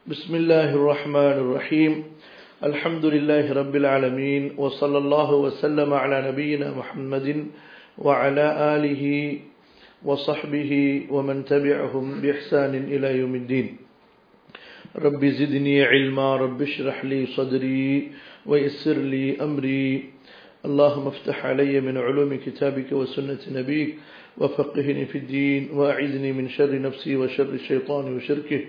بسم الله الرحمن الرحيم الحمد لله رب العالمين وصلى الله وسلم على نبينا محمد وعلى آله وصحبه ومن تبعهم بإحسان إلى يوم الدين رب زدني علما رب اشرح لي صدري ويسر لي أمري اللهم افتح علي من علوم كتابك وسنة نبيك وفقهني في الدين وأعذني من شر نفسي وشر الشيطان وشركه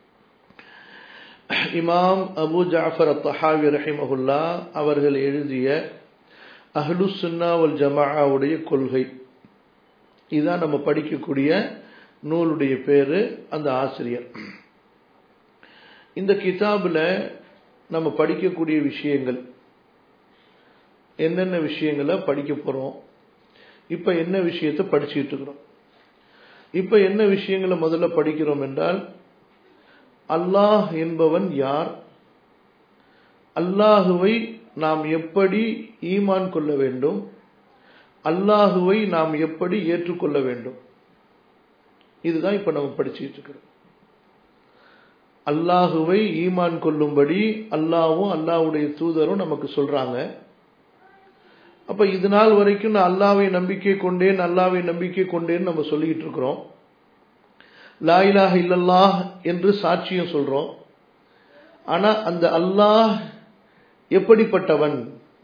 இமாம் அபு ஜாஃபர் அத்தஹாவி ரஹிமஹுல்லா அவர்கள் எழுதிய அஹ்லு சுன்னாவல் ஜமாவுடைய கொள்கை இதுதான் நம்ம படிக்கக்கூடிய நூலுடைய பேரு அந்த ஆசிரியர் இந்த கிதாபில் நம்ம படிக்கக்கூடிய விஷயங்கள் என்னென்ன விஷயங்களை படிக்க போகிறோம் இப்போ என்ன விஷயத்தை படிச்சுக்கிட்டு இருக்கிறோம் இப்போ என்ன விஷயங்களை முதல்ல படிக்கிறோம் என்றால் அல்லாஹ் என்பவன் யார் அல்லாஹுவை நாம் எப்படி ஈமான் கொள்ள வேண்டும் அல்லாஹுவை நாம் எப்படி ஏற்றுக்கொள்ள வேண்டும் இதுதான் இப்ப நம்ம படிச்சுட்டு இருக்கிறோம் அல்லாஹுவை ஈமான் கொள்ளும்படி அல்லாவும் அல்லாவுடைய தூதரும் நமக்கு சொல்றாங்க அப்ப இது நாள் வரைக்கும் நான் அல்லாவை நம்பிக்கை கொண்டேன் அல்லாவை நம்பிக்கை கொண்டேன்னு நம்ம சொல்லிக்கிட்டு இருக்கிறோம் லாயிலாக இல்லல்லாஹ் என்று சாட்சியம் சொல்றோம் ஆனா அந்த அல்லாஹ் எப்படிப்பட்டவன்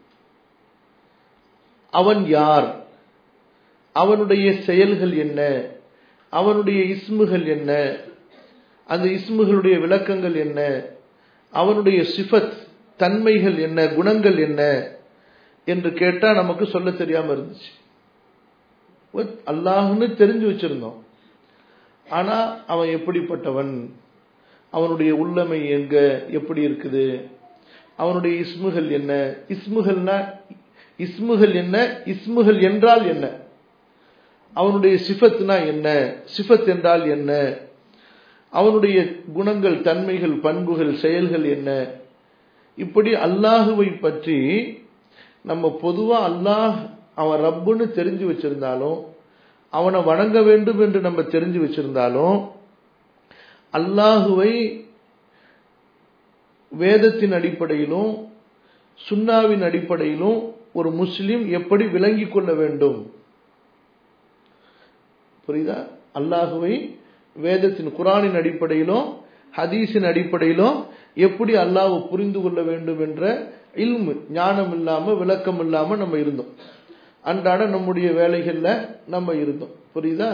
அவன் யார் அவனுடைய செயல்கள் என்ன அவனுடைய இஸ்முகள் என்ன அந்த இஸ்முகளுடைய விளக்கங்கள் என்ன அவனுடைய சிஃபத் தன்மைகள் என்ன குணங்கள் என்ன என்று கேட்டா நமக்கு சொல்ல தெரியாம இருந்துச்சு அல்லாஹ்னு தெரிஞ்சு வச்சிருந்தோம் ஆனா அவன் எப்படிப்பட்டவன் அவனுடைய உள்ளமை எங்க எப்படி இருக்குது அவனுடைய இஸ்முகள் என்ன இஸ்முகள்னா இஸ்முகள் என்ன இஸ்முகள் என்றால் என்ன அவனுடைய சிஃபத்னா என்ன சிஃபத் என்றால் என்ன அவனுடைய குணங்கள் தன்மைகள் பண்புகள் செயல்கள் என்ன இப்படி அல்லாஹுவை பற்றி நம்ம பொதுவா அல்லாஹ் அவன் ரப்புன்னு தெரிஞ்சு வச்சிருந்தாலும் அவனை வணங்க வேண்டும் என்று நம்ம தெரிஞ்சு வச்சிருந்தாலும் அல்லாஹுவை வேதத்தின் அடிப்படையிலும் சுன்னாவின் அடிப்படையிலும் ஒரு முஸ்லிம் எப்படி விளங்கி கொள்ள வேண்டும் புரியுதா அல்லாஹுவை வேதத்தின் குரானின் அடிப்படையிலும் ஹதீஸின் அடிப்படையிலும் எப்படி அல்லாஹ் புரிந்து கொள்ள வேண்டும் என்ற இல்மு ஞானம் இல்லாம விளக்கம் இல்லாம நம்ம இருந்தோம் அன்றாட நம்முடைய வேலைகள்ல நம்ம இருந்தோம் புரியுதா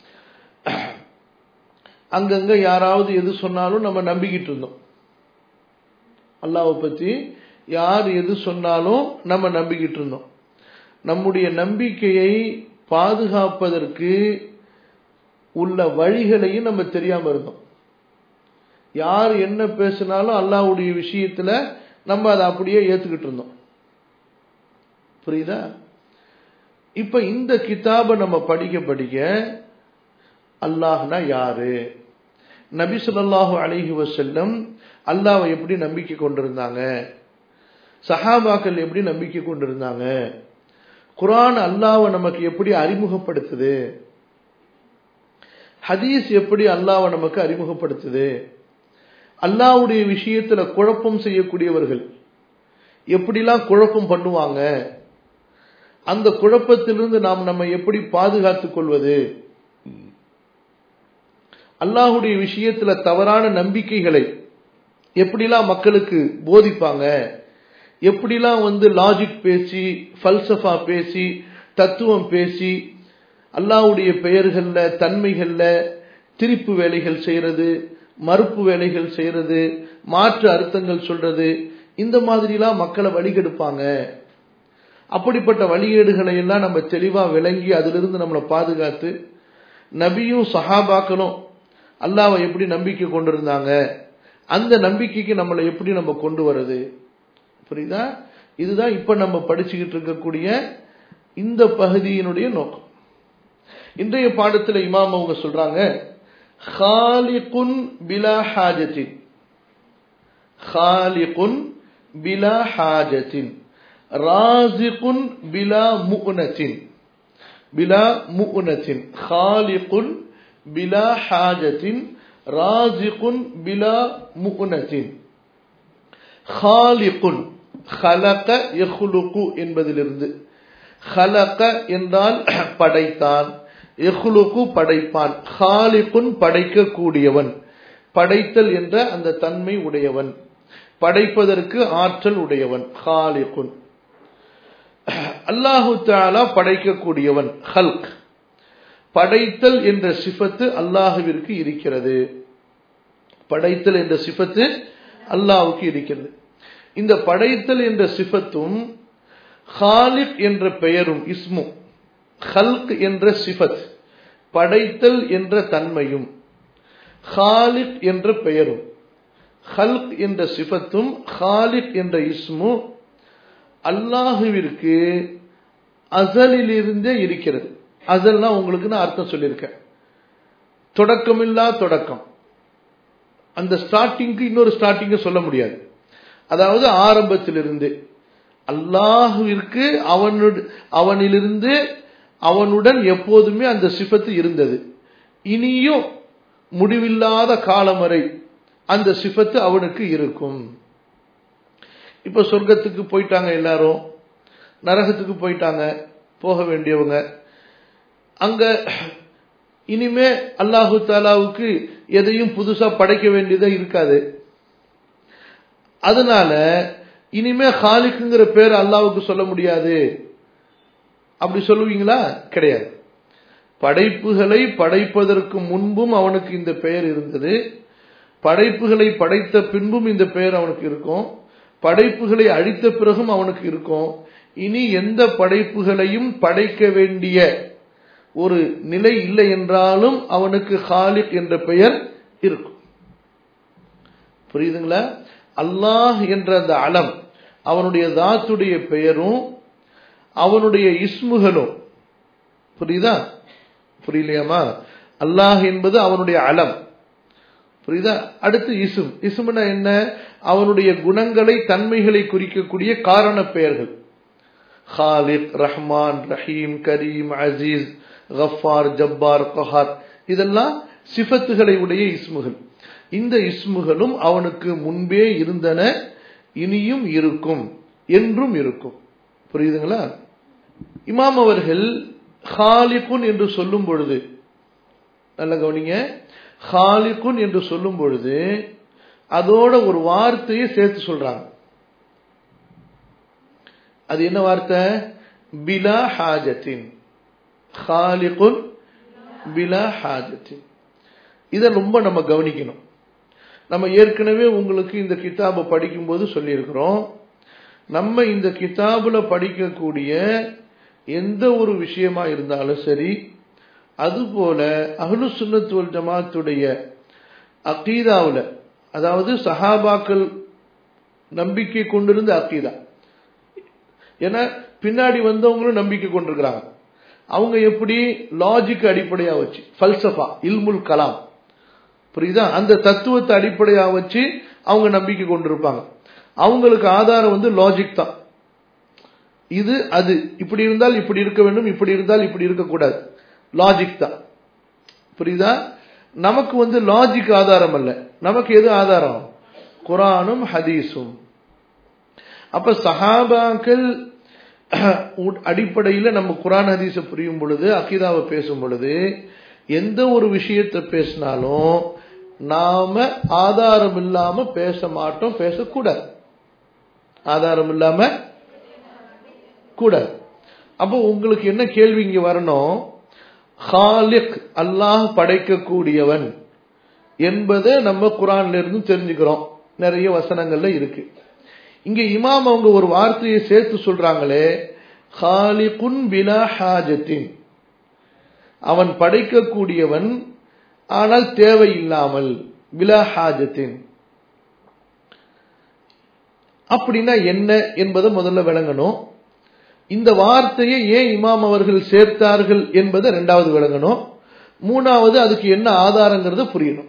அங்கங்க யாராவது எது சொன்னாலும் நம்ம நம்பிக்கிட்டு இருந்தோம் அல்லாவை பத்தி யார் எது சொன்னாலும் நம்ம நம்பிக்கிட்டு இருந்தோம் நம்முடைய நம்பிக்கையை பாதுகாப்பதற்கு உள்ள வழிகளையும் நம்ம தெரியாம இருந்தோம் யார் என்ன பேசினாலும் அல்லாவுடைய விஷயத்துல நம்ம அதை அப்படியே ஏத்துக்கிட்டு இருந்தோம் புரியுதா இப்ப இந்த கிதாபை நம்ம படிக்க படிக்க அல்லாஹ்னா யாரு நபி சொல்லாஹு அலிஹி வசல்லம் அல்லாவை எப்படி நம்பிக்கை கொண்டிருந்தாங்க சஹாபாக்கள் எப்படி நம்பிக்கை கொண்டிருந்தாங்க குரான் அல்லாவை நமக்கு எப்படி அறிமுகப்படுத்துது ஹதீஸ் எப்படி அல்லாவை நமக்கு அறிமுகப்படுத்துது அல்லாவுடைய விஷயத்துல குழப்பம் செய்யக்கூடியவர்கள் எப்படிலாம் குழப்பம் பண்ணுவாங்க அந்த குழப்பத்திலிருந்து நாம் நம்ம எப்படி பாதுகாத்துக் கொள்வது அல்லாஹுடைய விஷயத்துல தவறான நம்பிக்கைகளை எப்படிலாம் மக்களுக்கு போதிப்பாங்க எப்படிலாம் வந்து லாஜிக் பேசி ஃபல்சஃபா பேசி தத்துவம் பேசி அல்லாஹுடைய பெயர்கள்ல தன்மைகள்ல திரிப்பு வேலைகள் செய்யறது மறுப்பு வேலைகள் செய்யறது மாற்று அர்த்தங்கள் சொல்றது இந்த மாதிரிலாம் மக்களை வழிகெடுப்பாங்க அப்படிப்பட்ட வழிகேடுகளை எல்லாம் நம்ம தெளிவா விளங்கி அதிலிருந்து நம்மளை பாதுகாத்து நபியும் சஹாபாக்களும் அல்லாவை எப்படி நம்பிக்கை கொண்டிருந்தாங்க அந்த நம்பிக்கைக்கு நம்மளை எப்படி நம்ம கொண்டு வர்றது புரியுதா இதுதான் இப்ப நம்ம படிச்சுக்கிட்டு இருக்கக்கூடிய இந்த பகுதியினுடைய நோக்கம் இன்றைய பாடத்துல இமாம் அவங்க சொல்றாங்க ஹாலிகுன் பிலா ஹாஜத்தின் ஹாலிகுன் பிலா ஹாஜத்தின் ராசிகுன் பிலா முனத்தின் பிலா முனத்தின் ஹாலிகுன் பிலா ஹாஜத்தின் ராசிகுன் பிலா முகுனத்தின் ஹாலிகுன் ஹலக எஹ்லுகு என்பதிலிருந்து ஹலக என்றால் படைத்தான் எஹ்லுகு படைப்பான் ஹாலிகுன் படைக்கக்கூடியவன் படைத்தல் என்ற அந்த தன்மை உடையவன் படைப்பதற்கு ஆற்றல் உடையவன் ஹாலிகுன் அல்லாஹு தாலா படைக்கக்கூடியவன் ஹல்க் படைத்தல் என்ற சிஃபத்து அல்லாஹுவிற்கு இருக்கிறது படைத்தல் என்ற சிஃபத்து அல்லாஹுக்கு இருக்கிறது இந்த படைத்தல் என்ற சிஃபத்தும் ஹாலிக் என்ற பெயரும் இஸ்மு ஹல்க் என்ற சிஃபத் படைத்தல் என்ற தன்மையும் ஹாலிக் என்ற பெயரும் ஹல்க் என்ற சிஃபத்தும் ஹாலிக் என்ற இஸ்மு அல்லாஹுவிற்கு அசலிலிருந்தே இருக்கிறது அசல்னா உங்களுக்கு நான் அர்த்தம் சொல்லியிருக்கேன் தொடக்கமில்லா தொடக்கம் அந்த ஸ்டார்டிங்க்கு இன்னொரு ஸ்டார்டிங்க சொல்ல முடியாது அதாவது ஆரம்பத்திலிருந்து அல்லாஹுவிற்கு அவனு அவனிலிருந்து அவனுடன் எப்போதுமே அந்த சிபத்து இருந்தது இனியும் முடிவில்லாத காலம் வரை அந்த சிபத்து அவனுக்கு இருக்கும் இப்ப சொர்க்கத்துக்கு போயிட்டாங்க எல்லாரும் நரகத்துக்கு போயிட்டாங்க போக வேண்டியவங்க அங்க இனிமே அல்லாஹு தாலாவுக்கு எதையும் புதுசா படைக்க வேண்டியதா இருக்காது அதனால இனிமே ஹாலிக்குங்கிற பேர் அல்லாவுக்கு சொல்ல முடியாது அப்படி சொல்லுவீங்களா கிடையாது படைப்புகளை படைப்பதற்கு முன்பும் அவனுக்கு இந்த பெயர் இருந்தது படைப்புகளை படைத்த பின்பும் இந்த பெயர் அவனுக்கு இருக்கும் படைப்புகளை அழித்த பிறகும் அவனுக்கு இருக்கும் இனி எந்த படைப்புகளையும் படைக்க வேண்டிய ஒரு நிலை இல்லை என்றாலும் அவனுக்கு ஹாலிக் என்ற பெயர் இருக்கும் புரியுதுங்களா அல்லாஹ் என்ற அந்த அலம் அவனுடைய தாத்துடைய பெயரும் அவனுடைய இஸ்முகளும் புரியுதா புரியலையாமா அல்லாஹ் என்பது அவனுடைய அலம் புரியுதா அடுத்து இசும் இசும்னா என்ன அவனுடைய குணங்களை தன்மைகளை குறிக்கக்கூடிய காரண பெயர்கள் ஹாலிக் ரஹ்மான் ரஹீம் கரீம் அசீஸ் கஃபார் ஜப்பார் கஹார் இதெல்லாம் சிஃபத்துகளை உடைய இஸ்முகள் இந்த இஸ்முகளும் அவனுக்கு முன்பே இருந்தன இனியும் இருக்கும் என்றும் இருக்கும் புரியுதுங்களா இமாம் அவர்கள் ஹாலிகுன் என்று சொல்லும் பொழுது நல்ல கவனிங்க ஹாலிகுன் என்று சொல்லும் பொழுது அதோட ஒரு வார்த்தையை சேர்த்து சொல்றாங்க அது என்ன வார்த்தை பிலா ஹாஜத்தின் ஹாலிகுன் பிலா ஹாஜத்தின் இதை ரொம்ப நம்ம கவனிக்கணும் நம்ம ஏற்கனவே உங்களுக்கு இந்த கிதாபை படிக்கும்போது சொல்லியிருக்கிறோம் நம்ம இந்த கிதாபுல படிக்கக்கூடிய எந்த ஒரு விஷயமா இருந்தாலும் சரி அதுபோல அஹ்லு சுன்னத்துவல் ஜமாத்துடைய அக்கீதாவில் அதாவது சஹாபாக்கள் நம்பிக்கை கொண்டிருந்த அக்கீதா ஏன்னா பின்னாடி வந்தவங்களும் நம்பிக்கை கொண்டிருக்கிறாங்க அவங்க எப்படி லாஜிக் அடிப்படையா வச்சு ஃபல்சஃபா இல்முல் கலாம் புரியுதா அந்த தத்துவத்தை அடிப்படையா வச்சு அவங்க நம்பிக்கை கொண்டிருப்பாங்க அவங்களுக்கு ஆதாரம் வந்து லாஜிக் தான் இது அது இப்படி இருந்தால் இப்படி இருக்க வேண்டும் இப்படி இருந்தால் இப்படி இருக்கக்கூடாது லாஜிக் தான் புரியுதா நமக்கு வந்து லாஜிக் ஆதாரம் அல்ல நமக்கு எது ஆதாரம் குரானும் ஹதீஸும் அப்ப சஹாபாக்கள் அடிப்படையில் நம்ம குரான் ஹதீஸை புரியும் பொழுது அகிதாவை பேசும் பொழுது எந்த ஒரு விஷயத்தை பேசினாலும் நாம ஆதாரம் இல்லாம பேச மாட்டோம் பேசக்கூடாது ஆதாரம் இல்லாம கூடாது அப்போ உங்களுக்கு என்ன கேள்வி இங்க வரணும் ஹாலிக் அல்லாஹ் படைக்கக்கூடியவன் என்பதை நம்ம குரான்ல இருந்து தெரிஞ்சுக்கிறோம் நிறைய வசனங்கள்ல இருக்கு இங்க இமாம் அவங்க ஒரு வார்த்தையை சேர்த்து சொல்றாங்களே ஹாலிகுன் பிலா ஹாஜத்தின் அவன் படைக்கக்கூடியவன் ஆனால் தேவையில்லாமல் பிலா ஹாஜத்தின் அப்படின்னா என்ன என்பதை முதல்ல விளங்கணும் இந்த வார்த்தையை ஏன் இமாம் அவர்கள் சேர்த்தார்கள் என்பதை ரெண்டாவது விளங்கணும் மூணாவது அதுக்கு என்ன ஆதாரங்கிறத புரியணும்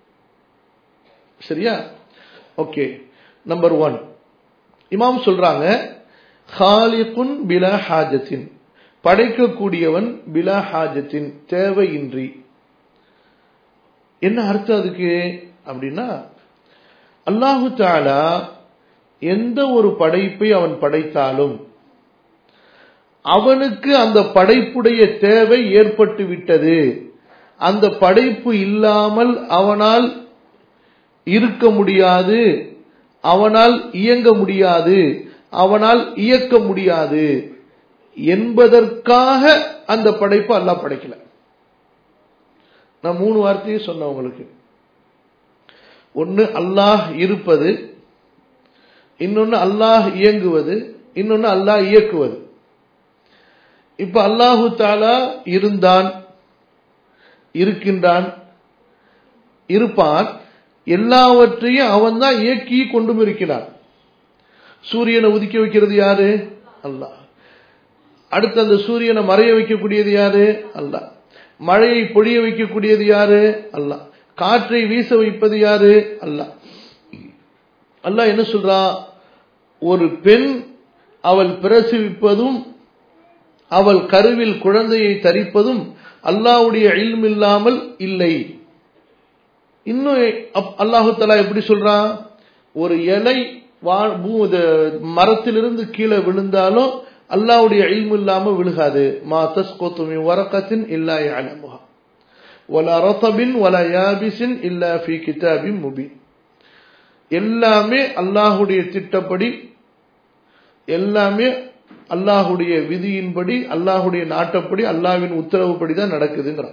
சரியா ஓகே நம்பர் ஒன் இமாம் சொல்றாங்க ஹாலிகுன் பிலா ஹாஜத்தின் படைக்கக்கூடியவன் பிலா ஹாஜத்தின் தேவையின்றி என்ன அர்த்தம் அதுக்கு அப்படின்னா அல்லாஹு தாலா எந்த ஒரு படைப்பை அவன் படைத்தாலும் அவனுக்கு அந்த படைப்புடைய தேவை ஏற்பட்டு விட்டது அந்த படைப்பு இல்லாமல் அவனால் இருக்க முடியாது அவனால் இயங்க முடியாது அவனால் இயக்க முடியாது என்பதற்காக அந்த படைப்பு அல்லாஹ் படைக்கல நான் மூணு வார்த்தையை சொன்னேன் உங்களுக்கு ஒன்னு அல்லாஹ் இருப்பது இன்னொன்னு அல்லாஹ் இயங்குவது இன்னொன்னு அல்லாஹ் இயக்குவது இப்ப அல்லாஹு தாலா இருந்தான் இருக்கின்றான் இருப்பான் எல்லாவற்றையும் அவன் தான் இயக்கி கொண்டும் இருக்கிறான் சூரியனை உதிக்க வைக்கிறது யாரு அல்லாஹ் அடுத்து அந்த சூரியனை மறைய வைக்கக்கூடியது யாரு அல்லாஹ் மழையை பொழிய வைக்கக்கூடியது யாரு அல்லாஹ் காற்றை வீச வைப்பது யாரு அல்லாஹ் அல்லாஹ் என்ன சொல்றா ஒரு பெண் அவள் பிரசவிப்பதும் அவள் கருவில் குழந்தையை தரிப்பதும் அல்லாவுடைய இல்லாமல் இல்லை இன்னும் அல்லாஹு தலா எப்படி சொல்றான் ஒரு இலை மரத்திலிருந்து கீழே விழுந்தாலும் அல்லாவுடைய இல்மு இல்லாம விழுகாது மா தஸ்கோத்துமி வரக்கத்தின் இல்லா யாலமுகா வலா ரத்தபின் வலா யாபிசின் இல்லா ஃபி கிதாபின் முபின் எல்லாமே அல்லாஹுடைய திட்டப்படி எல்லாமே அல்லாஹுடைய விதியின்படி அல்லாஹுடைய நாட்டப்படி அல்லாவின் உத்தரவுப்படி தான் நடக்குதுங்கிறான்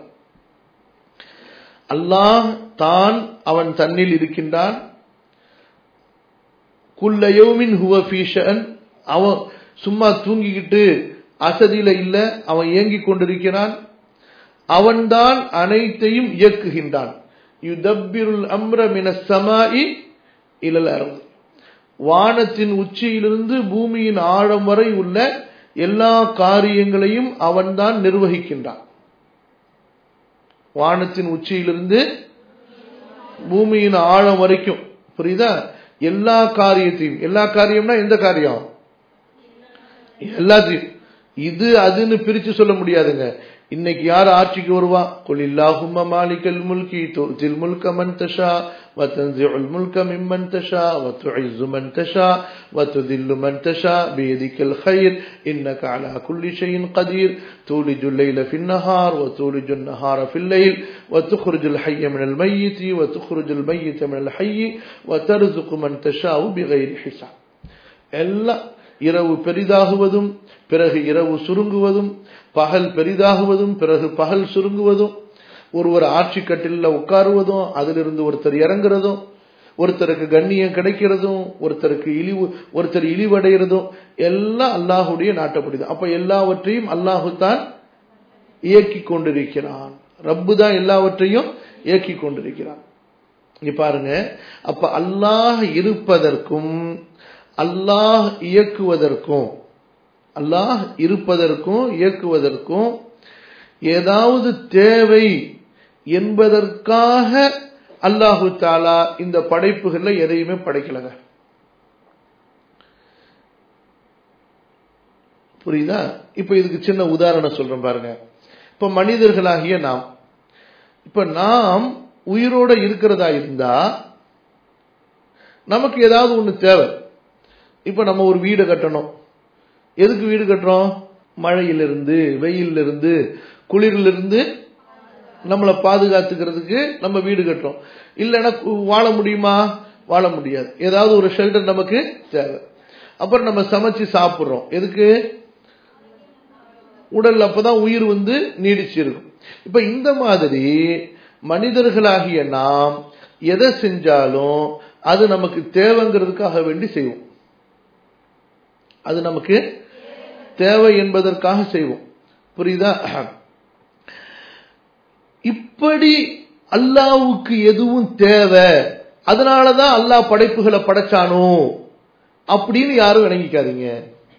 அல்லாஹ் தான் அவன் தன்னில் இருக்கின்றான் குல்லையோமின் ஹுவ ஃபீஷன் அவன் சும்மா தூங்கிக்கிட்டு அசதியில இல்ல அவன் இயங்கிக் கொண்டிருக்கிறான் அவன்தான் அனைத்தையும் இயக்குகின்றான் யுதப்பிருள் அம்ர மின சமாயி இலல் அருள் வானத்தின் உச்சியிலிருந்து பூமியின் ஆழம் வரை உள்ள எல்லா காரியங்களையும் அவன்தான் நிர்வகிக்கின்றான் வானத்தின் உச்சியிலிருந்து பூமியின் ஆழம் வரைக்கும் புரியுதா எல்லா காரியத்தையும் எல்லா காரியம்னா எந்த காரியம் எல்லாத்தையும் இது அதுன்னு பிரிச்சு சொல்ல முடியாதுங்க இன்னைக்கு யார் ஆட்சிக்கு வருவா குல் இல்லாஹும்ம மாலிகல் முல்கி துர்ஜில் முல்க மன் தஷா وتنزع الملك ممن تشاء وتعز من تشاء وتذل من تشاء بيدك الخير إنك على كل شيء قدير تولج الليل في النهار وتولج النهار في الليل وتخرج الحي من الميت وتخرج الميت من الحي وترزق من تشاء بغير حساب எல்லாம் இரவு பெரிதாகுவதும் பிறகு இரவு சுருங்குவதும் பகல் பெரிதாகுவதும் பிறகு பகல் சுருங்குவதும் ஒருவர் ஆட்சி கட்டில உட்காருவதும் அதிலிருந்து ஒருத்தர் இறங்குறதும் ஒருத்தருக்கு கண்ணியம் கிடைக்கிறதும் ஒருத்தருக்கு இழிவு ஒருத்தர் இழிவடைகிறதும் எல்லாம் அல்லாஹுடைய நாட்டப்படிதான் அப்ப எல்லாவற்றையும் அல்லாஹு தான் இயக்கி கொண்டிருக்கிறான் ரப்பு தான் எல்லாவற்றையும் இயக்கி கொண்டிருக்கிறான் இங்க பாருங்க அப்ப அல்லாஹ் இருப்பதற்கும் அல்லாஹ் இயக்குவதற்கும் அல்லாஹ் இருப்பதற்கும் இயக்குவதற்கும் ஏதாவது தேவை என்பதற்காக அல்லாஹு தாலா இந்த படைப்புகள்ல எதையுமே படைக்கலங்க புரியுதா இப்ப இதுக்கு சின்ன உதாரணம் சொல்றேன் பாருங்க இப்ப மனிதர்களாகிய நாம் இப்ப நாம் உயிரோட இருக்கிறதா இருந்தா நமக்கு ஏதாவது ஒண்ணு தேவை இப்ப நம்ம ஒரு வீடு கட்டணும் எதுக்கு வீடு கட்டுறோம் மழையிலிருந்து வெயிலிருந்து குளிரிலிருந்து நம்மளை பாதுகாத்துக்கிறதுக்கு நம்ம வீடு கட்டுறோம் இல்லைன்னா வாழ முடியுமா வாழ முடியாது ஏதாவது ஒரு ஷெல்டர் நமக்கு தேவை அப்புறம் நம்ம சமைச்சு சாப்பிட்றோம் எதுக்கு உடல் அப்பதான் உயிர் வந்து நீடிச்சு இருக்கும் இப்ப இந்த மாதிரி மனிதர்களாகிய நாம் எதை செஞ்சாலும் அது நமக்கு தேவைங்கிறதுக்காக வேண்டி செய்வோம் அது நமக்கு தேவை என்பதற்காக செய்வோம் புரியுதா இப்படி அல்லாவுக்கு எதுவும் தேவை அதனாலதான் அல்லாஹ் படைப்புகளை படைச்சானோ அப்படின்னு யாரும் விளங்கிக்காதீங்க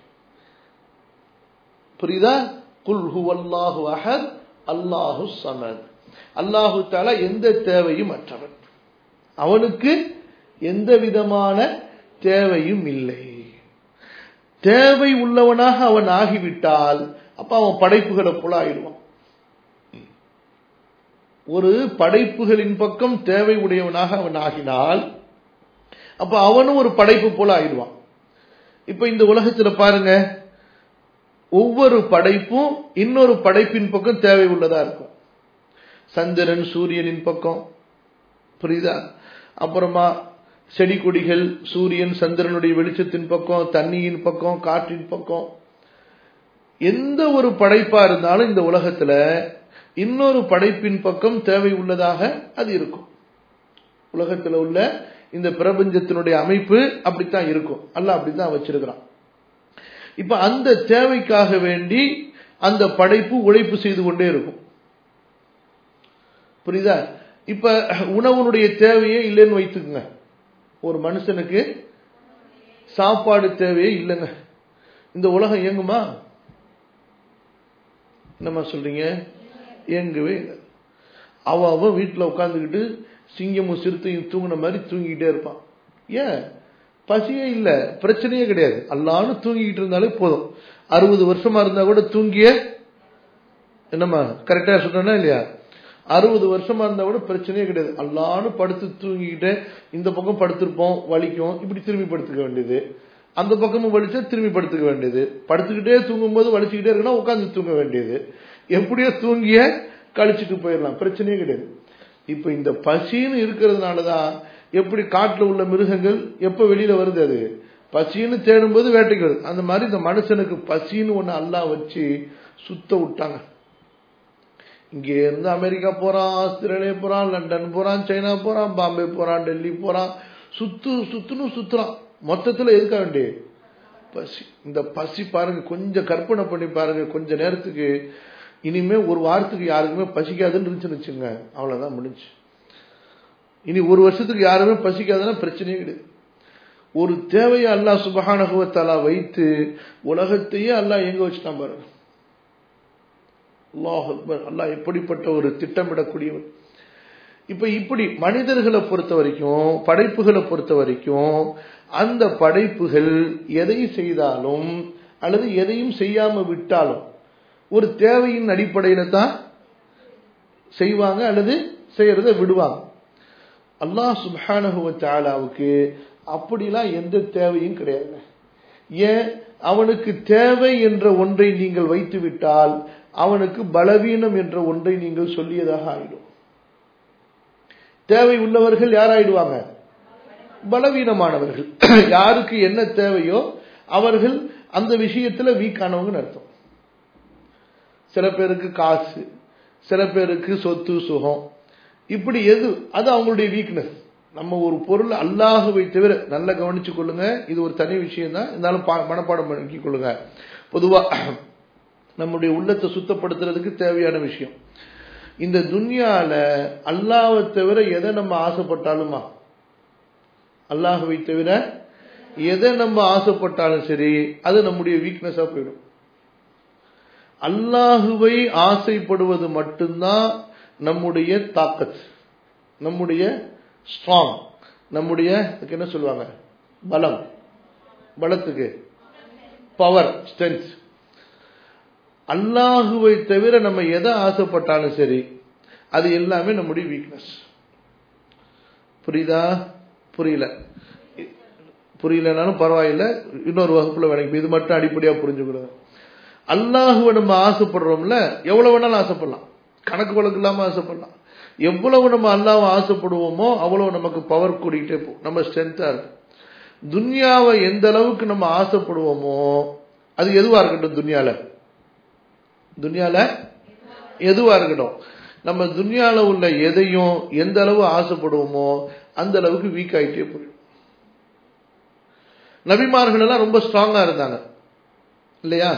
புரியுதா குல் ஹுவல்லாஹு அஹத் அல்லாஹு சமத் அல்லாஹு தாலா எந்த தேவையும் அற்றவன் அவனுக்கு எந்த விதமான தேவையும் இல்லை தேவை உள்ளவனாக அவன் ஆகிவிட்டால் அப்ப அவன் படைப்புகளை போல ஆயிடுவான் ஒரு படைப்புகளின் பக்கம் தேவை உடையவனாக அவன் ஆகினால் அப்ப அவனும் ஒரு படைப்பு போல ஆயிடுவான் இப்ப இந்த உலகத்துல பாருங்க ஒவ்வொரு படைப்பும் இன்னொரு படைப்பின் பக்கம் தேவை உள்ளதா இருக்கும் சந்திரன் சூரியனின் பக்கம் புரியுதா அப்புறமா செடி கொடிகள் சூரியன் சந்திரனுடைய வெளிச்சத்தின் பக்கம் தண்ணியின் பக்கம் காற்றின் பக்கம் எந்த ஒரு படைப்பா இருந்தாலும் இந்த உலகத்துல இன்னொரு படைப்பின் பக்கம் தேவை உள்ளதாக அது இருக்கும் உலகத்துல உள்ள இந்த பிரபஞ்சத்தினுடைய அமைப்பு அப்படித்தான் இருக்கும் அல்ல அப்படித்தான் வச்சிருக்கிறான் இப்ப அந்த தேவைக்காக வேண்டி அந்த படைப்பு உழைப்பு செய்து கொண்டே இருக்கும் புரியுதா இப்ப உணவுனுடைய தேவையே இல்லைன்னு வைத்துக்குங்க ஒரு மனுஷனுக்கு சாப்பாடு தேவையே இல்லைங்க இந்த உலகம் இயங்குமா என்னம்மா சொல்றீங்க இயங்கவே இல்லை அவ அவன் வீட்டில் உட்காந்துக்கிட்டு சிங்கமும் சிறுத்தையும் தூங்கின மாதிரி தூங்கிக்கிட்டே இருப்பான் ஏன் பசியே இல்லை பிரச்சனையே கிடையாது அல்லான்னு தூங்கிக்கிட்டு இருந்தாலே போதும் அறுபது வருஷமா இருந்தா கூட தூங்கிய என்னம்மா கரெக்டா சொல்றேன்னா இல்லையா அறுபது வருஷமா இருந்தா கூட பிரச்சனையே கிடையாது அல்லான்னு படுத்து தூங்கிக்கிட்டு இந்த பக்கம் படுத்திருப்போம் வலிக்கும் இப்படி திரும்பி படுத்துக்க வேண்டியது அந்த பக்கமும் வலிச்சா திரும்பி படுத்துக்க வேண்டியது படுத்துக்கிட்டே தூங்கும் போது வலிச்சுக்கிட்டே இருக்குன்னா உட்காந்து தூங்க வேண்டியது எப்படியோ தூங்கிய கழிச்சுட்டு போயிடலாம் பிரச்சனையே கிடையாது இப்ப இந்த பசின்னு இருக்கிறதுனாலதான் எப்படி காட்டுல உள்ள மிருகங்கள் எப்ப வெளியில வருது அது பசின்னு தேடும்போது வேட்டைக்கு வருது அந்த மாதிரி இந்த மனுஷனுக்கு பசின்னு ஒண்ணு அல்லா வச்சு சுத்த விட்டாங்க இங்க இருந்து அமெரிக்கா போறான் ஆஸ்திரேலியா போறான் லண்டன் போறான் சைனா போறான் பாம்பே போறான் டெல்லி போறான் சுத்து சுத்துன்னு சுத்துறான் மொத்தத்துல எதுக்க வேண்டிய பசி இந்த பசி பாருங்க கொஞ்சம் கற்பனை பண்ணி பாருங்க கொஞ்ச நேரத்துக்கு இனிமே ஒரு வாரத்துக்கு யாருக்குமே பசிக்காதுன்னு இருந்துச்சுன்னு வச்சுங்க அவ்வளவுதான் முடிஞ்சு இனி ஒரு வருஷத்துக்கு யாருமே பசிக்காதுன்னா பிரச்சனையே கிடையாது ஒரு தேவையை அல்லா சுபகானகுவத்தாலா வைத்து உலகத்தையே அல்லா எங்க வச்சுட்டான் பாருங்க அல்லாஹ் அக்பர் அல்லாஹ் எப்படிப்பட்ட ஒரு திட்டமிடக்கூடியவர் இப்ப இப்படி மனிதர்களை பொறுத்த வரைக்கும் படைப்புகளை பொறுத்த வரைக்கும் அந்த படைப்புகள் எதை செய்தாலும் அல்லது எதையும் செய்யாம விட்டாலும் ஒரு தேவையின் அடிப்படையில தான் செய்வாங்க அல்லது செய்யறத விடுவாங்க அல்லாஹ் சுபானகுவத்தாலாவுக்கு அப்படிலாம் எந்த தேவையும் கிடையாது ஏன் அவனுக்கு தேவை என்ற ஒன்றை நீங்கள் வைத்து விட்டால் அவனுக்கு பலவீனம் என்ற ஒன்றை நீங்கள் சொல்லியதாக ஆயிடும் தேவை உள்ளவர்கள் யாராயிடுவாங்க பலவீனமானவர்கள் யாருக்கு என்ன தேவையோ அவர்கள் அந்த விஷயத்துல வீக்கானவங்கன்னு அர்த்தம் சில பேருக்கு காசு சில பேருக்கு சொத்து சுகம் இப்படி எது அது அவங்களுடைய வீக்னஸ் நம்ம ஒரு பொருள் அல்லாஹுவை தவிர நல்லா கவனிச்சு கொள்ளுங்க இது ஒரு தனி விஷயம் தான் இருந்தாலும் மனப்பாடம் பண்ணி கொள்ளுங்க பொதுவா நம்முடைய உள்ளத்தை சுத்தப்படுத்துறதுக்கு தேவையான விஷயம் இந்த துன்யால அல்லாவை தவிர எதை நம்ம ஆசைப்பட்டாலுமா அல்லாஹுவை தவிர எதை நம்ம ஆசைப்பட்டாலும் சரி அது நம்முடைய வீக்னஸா போயிடும் அல்லாஹுவை ஆசைப்படுவது மட்டும்தான் நம்முடைய தாக்கத் நம்முடைய ஸ்ட்ராங் நம்முடைய என்ன சொல்லுவாங்க பலம் பலத்துக்கு பவர் ஸ்ட்ரென்த் அல்லாஹுவை தவிர நம்ம எதை ஆசைப்பட்டாலும் சரி அது எல்லாமே நம்முடைய வீக்னஸ் புரியுதா புரியல புரியலனாலும் பரவாயில்ல இன்னொரு வகுப்புல வேணும் இது மட்டும் அடிப்படையா புரிஞ்சுக்கணும் அல்லாஹுவை நம்ம ஆசைப்படுறோம்ல எவ்வளவு வேணாலும் ஆசைப்படலாம் கணக்கு வழக்கு இல்லாம ஆசைப்படலாம் எவ்வளவு நம்ம அல்லாவை ஆசைப்படுவோமோ அவ்வளவு நமக்கு பவர் கூடிக்கிட்டே போகும் நம்ம ஸ்ட்ரென்த்தா இருக்கும் துன்யாவை எந்த அளவுக்கு நம்ம ஆசைப்படுவோமோ அது எதுவா இருக்கட்டும் துன்யால துன்யால எதுவா இருக்கட்டும் நம்ம துன்யால உள்ள எதையும் எந்த அளவு ஆசைப்படுவோமோ அந்த அளவுக்கு வீக் ஆகிட்டே போயிடும் நபிமார்கள் எல்லாம் ரொம்ப ஸ்ட்ராங்கா இருந்தாங்க இல்லையா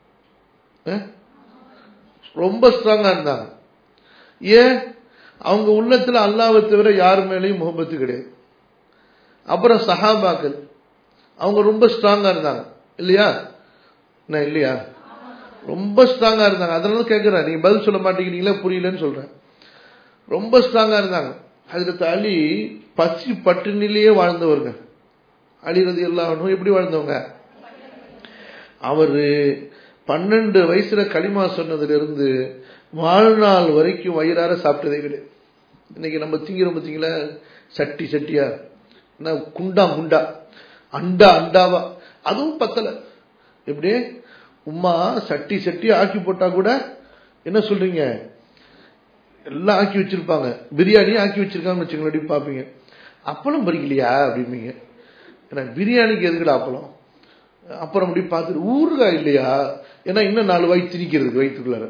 ரொம்ப ஸ்ட்ராங்கா இருந்தாங்க ஏன் அவங்க உள்ளத்துல அல்லாவை தவிர யார் மேலேயும் முகபத்து கிடையாது அப்புறம் சஹாபாக்கள் அவங்க ரொம்ப ஸ்ட்ராங்கா இருந்தாங்க இல்லையா என்ன இல்லையா ரொம்ப ஸ்ட்ராங்கா இருந்தாங்க அதனால கேட்கிறேன் நீங்க பதில் சொல்ல மாட்டேங்கிறீங்களா புரியலன்னு சொல்றேன் ரொம்ப ஸ்ட்ராங்கா இருந்தாங்க அதுல அலி பசி பட்டினிலேயே வாழ்ந்தவருங்க அலி ரதி எல்லாம் எப்படி வாழ்ந்தவங்க அவரு பன்னெண்டு வயசுல களிமா சொன்னதுல இருந்து வாழ்நாள் வரைக்கும் வயிறார சாப்பிட்டதே கிடையாது இன்னைக்கு நம்ம திங்கிறோம் பார்த்தீங்களா சட்டி சட்டியா என்ன குண்டா குண்டா அண்டா அண்டாவா அதுவும் பத்தல எப்படி உமா சட்டி சட்டி ஆக்கி போட்டா கூட என்ன சொல்றீங்க எல்லாம் ஆக்கி வச்சிருப்பாங்க பிரியாணி ஆக்கி வச்சிருக்காங்கன்னு வச்சுங்களேன் பார்ப்பீங்க அப்பளம் பறிக்கலையா அப்படிம்பீங்க ஏன்னா பிரியாணிக்கு எதுக்குடா அப்பளம் அப்புறம் அப்படி பார்த்துட்டு ஊறுகாய் இல்லையா ஏன்னா இன்னும் நாலு வாய் திணிக்கிறதுக்கு வயிற்றுக்குள்ளார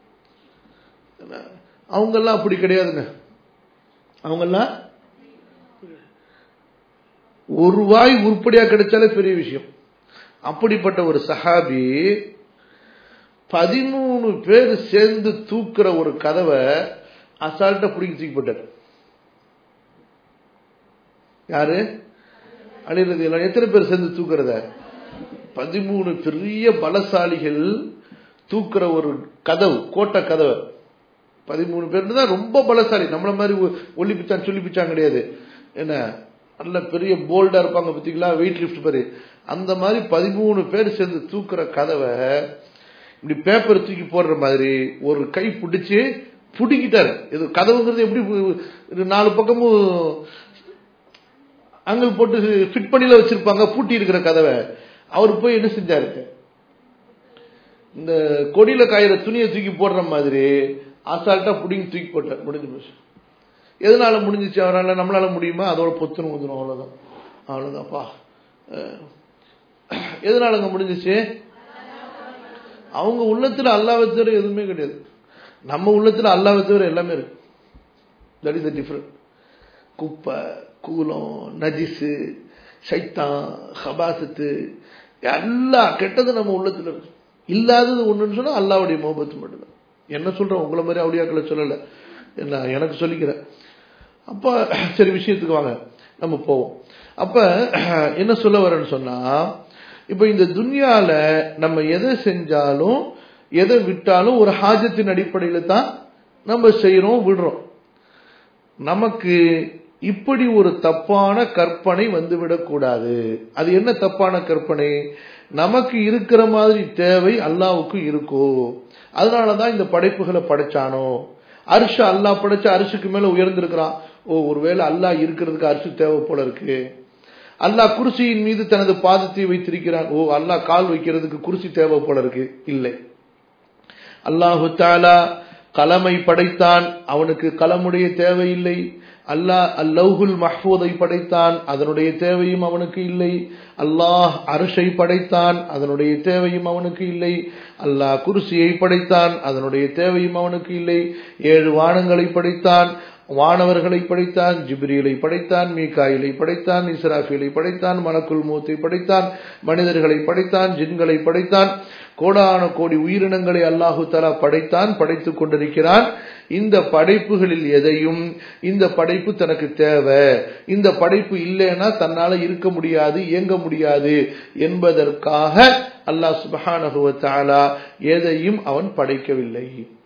அவங்கெல்லாம் அப்படி கிடையாதுங்க அவங்கெல்லாம் ஒரு வாய் உருப்படியா கிடைச்சாலே பெரிய விஷயம் அப்படிப்பட்ட ஒரு சஹாபி பதிமூணு பேர் சேர்ந்து தூக்குற ஒரு கதவை அசால்ட்டா பிடிக்கி தூக்கி போட்டார் யாரு அழிறது எல்லாம் எத்தனை பேர் சேர்ந்து தூக்குறத பதிமூணு பெரிய பலசாலிகள் தூக்குற ஒரு கதவு கோட்டை கதவை பதிமூணு பேர் தான் ரொம்ப பலசாலி நம்மள மாதிரி ஒல்லி பிச்சான் சொல்லி பிச்சான் கிடையாது என்ன நல்ல பெரிய போல்டா இருப்பாங்க பார்த்தீங்களா வெயிட் லிஃப்ட் பேரு அந்த மாதிரி பதிமூணு பேர் சேர்ந்து தூக்குற கதவை இப்படி பேப்பர் தூக்கி போடுற மாதிரி ஒரு கை பிடிச்சு புடிக்கிட்டாரு இது கதவுங்கிறது எப்படி நாலு பக்கமும் அங்கல் போட்டு ஃபிட் பண்ணில வச்சிருப்பாங்க பூட்டி இருக்கிற கதவை அவர் போய் என்ன செஞ்சாரு இந்த கொடியில காயிற துணியை தூக்கி போடுற மாதிரி அசால்ட்டா புடிங்கி தூக்கி போட்டார் முடிஞ்சு போச்சு எதனால முடிஞ்சிச்சு அவரால் நம்மளால முடியுமா அதோட பொத்துன்னு வந்துடும் அவ்வளவுதான் அவ்வளவுதான்ப்பா எதனாலங்க முடிஞ்சிச்சு அவங்க உள்ளத்துல அல்லாவை தவிர எதுவுமே கிடையாது நம்ம உள்ளத்துல அல்லாவை தவிர எல்லாமே இருக்கு தட் இஸ் த டிஃபரெண்ட் குப்பை கூலம் நஜிஸு சைத்தான் ஹபாசத்து எல்லா கெட்டதும் நம்ம உள்ளத்துல இருக்கு இல்லாதது ஒண்ணுன்னு சொன்னா அல்லாவுடைய மோபத்து மட்டும்தான் என்ன சொல்றேன் உங்களை மாதிரி அவளியாக்களை சொல்லல என்ன எனக்கு சொல்லிக்கிறேன் அப்ப சரி விஷயத்துக்கு வாங்க நம்ம போவோம் அப்ப என்ன சொல்ல வரேன்னு சொன்னா இப்ப இந்த துன்யால நம்ம எதை செஞ்சாலும் எதை விட்டாலும் ஒரு ஹாஜத்தின் அடிப்படையில தான் நம்ம செய்யறோம் விடுறோம் நமக்கு இப்படி ஒரு தப்பான கற்பனை வந்துவிடக்கூடாது அது என்ன தப்பான கற்பனை நமக்கு இருக்கிற மாதிரி தேவை அல்லாவுக்கு இருக்கோ அதனாலதான் இந்த படைப்புகளை படைச்சானோ அரிச அல்லா படைச்ச அரிசுக்கு மேல உயர்ந்திருக்கிறான் ஓ ஒருவேளை அல்லா இருக்கிறதுக்கு அரிசி தேவை போல இருக்கு அல்லாஹ் குருசியின் மீது தனது பாதத்தை வைத்திருக்கிறான் ஓ அல்லாஹ் கால் வைக்கிறதுக்கு குருசி தேவை போல இருக்கு இல்லை அல்லாஹு தாலா கலமை படைத்தான் அவனுக்கு கலமுடைய தேவையில்லை அல்லாஹ் அல்லவுகுல் மஹ்பூதை படைத்தான் அதனுடைய தேவையும் அவனுக்கு இல்லை அல்லாஹ் அரசை படைத்தான் அதனுடைய தேவையும் அவனுக்கு இல்லை அல்லாஹ் குருசியை படைத்தான் அதனுடைய தேவையும் அவனுக்கு இல்லை ஏழு வானங்களை படைத்தான் வானவர்களை படைத்தான் ஜிப்ரியலை படைத்தான் மீகாயிலை படைத்தான் இஸ்ராஃபிலை படைத்தான் மலக்குல் மூத்தை படைத்தான் மனிதர்களை படைத்தான் ஜின்களை படைத்தான் கோடான கோடி உயிரினங்களை அல்லாஹு தலா படைத்தான் படைத்துக் கொண்டிருக்கிறான் இந்த படைப்புகளில் எதையும் இந்த படைப்பு தனக்கு தேவை இந்த படைப்பு இல்லைன்னா தன்னால இருக்க முடியாது இயங்க முடியாது என்பதற்காக அல்லாஹ் சுபஹானஹுவ தாலா எதையும் அவன் படைக்கவில்லை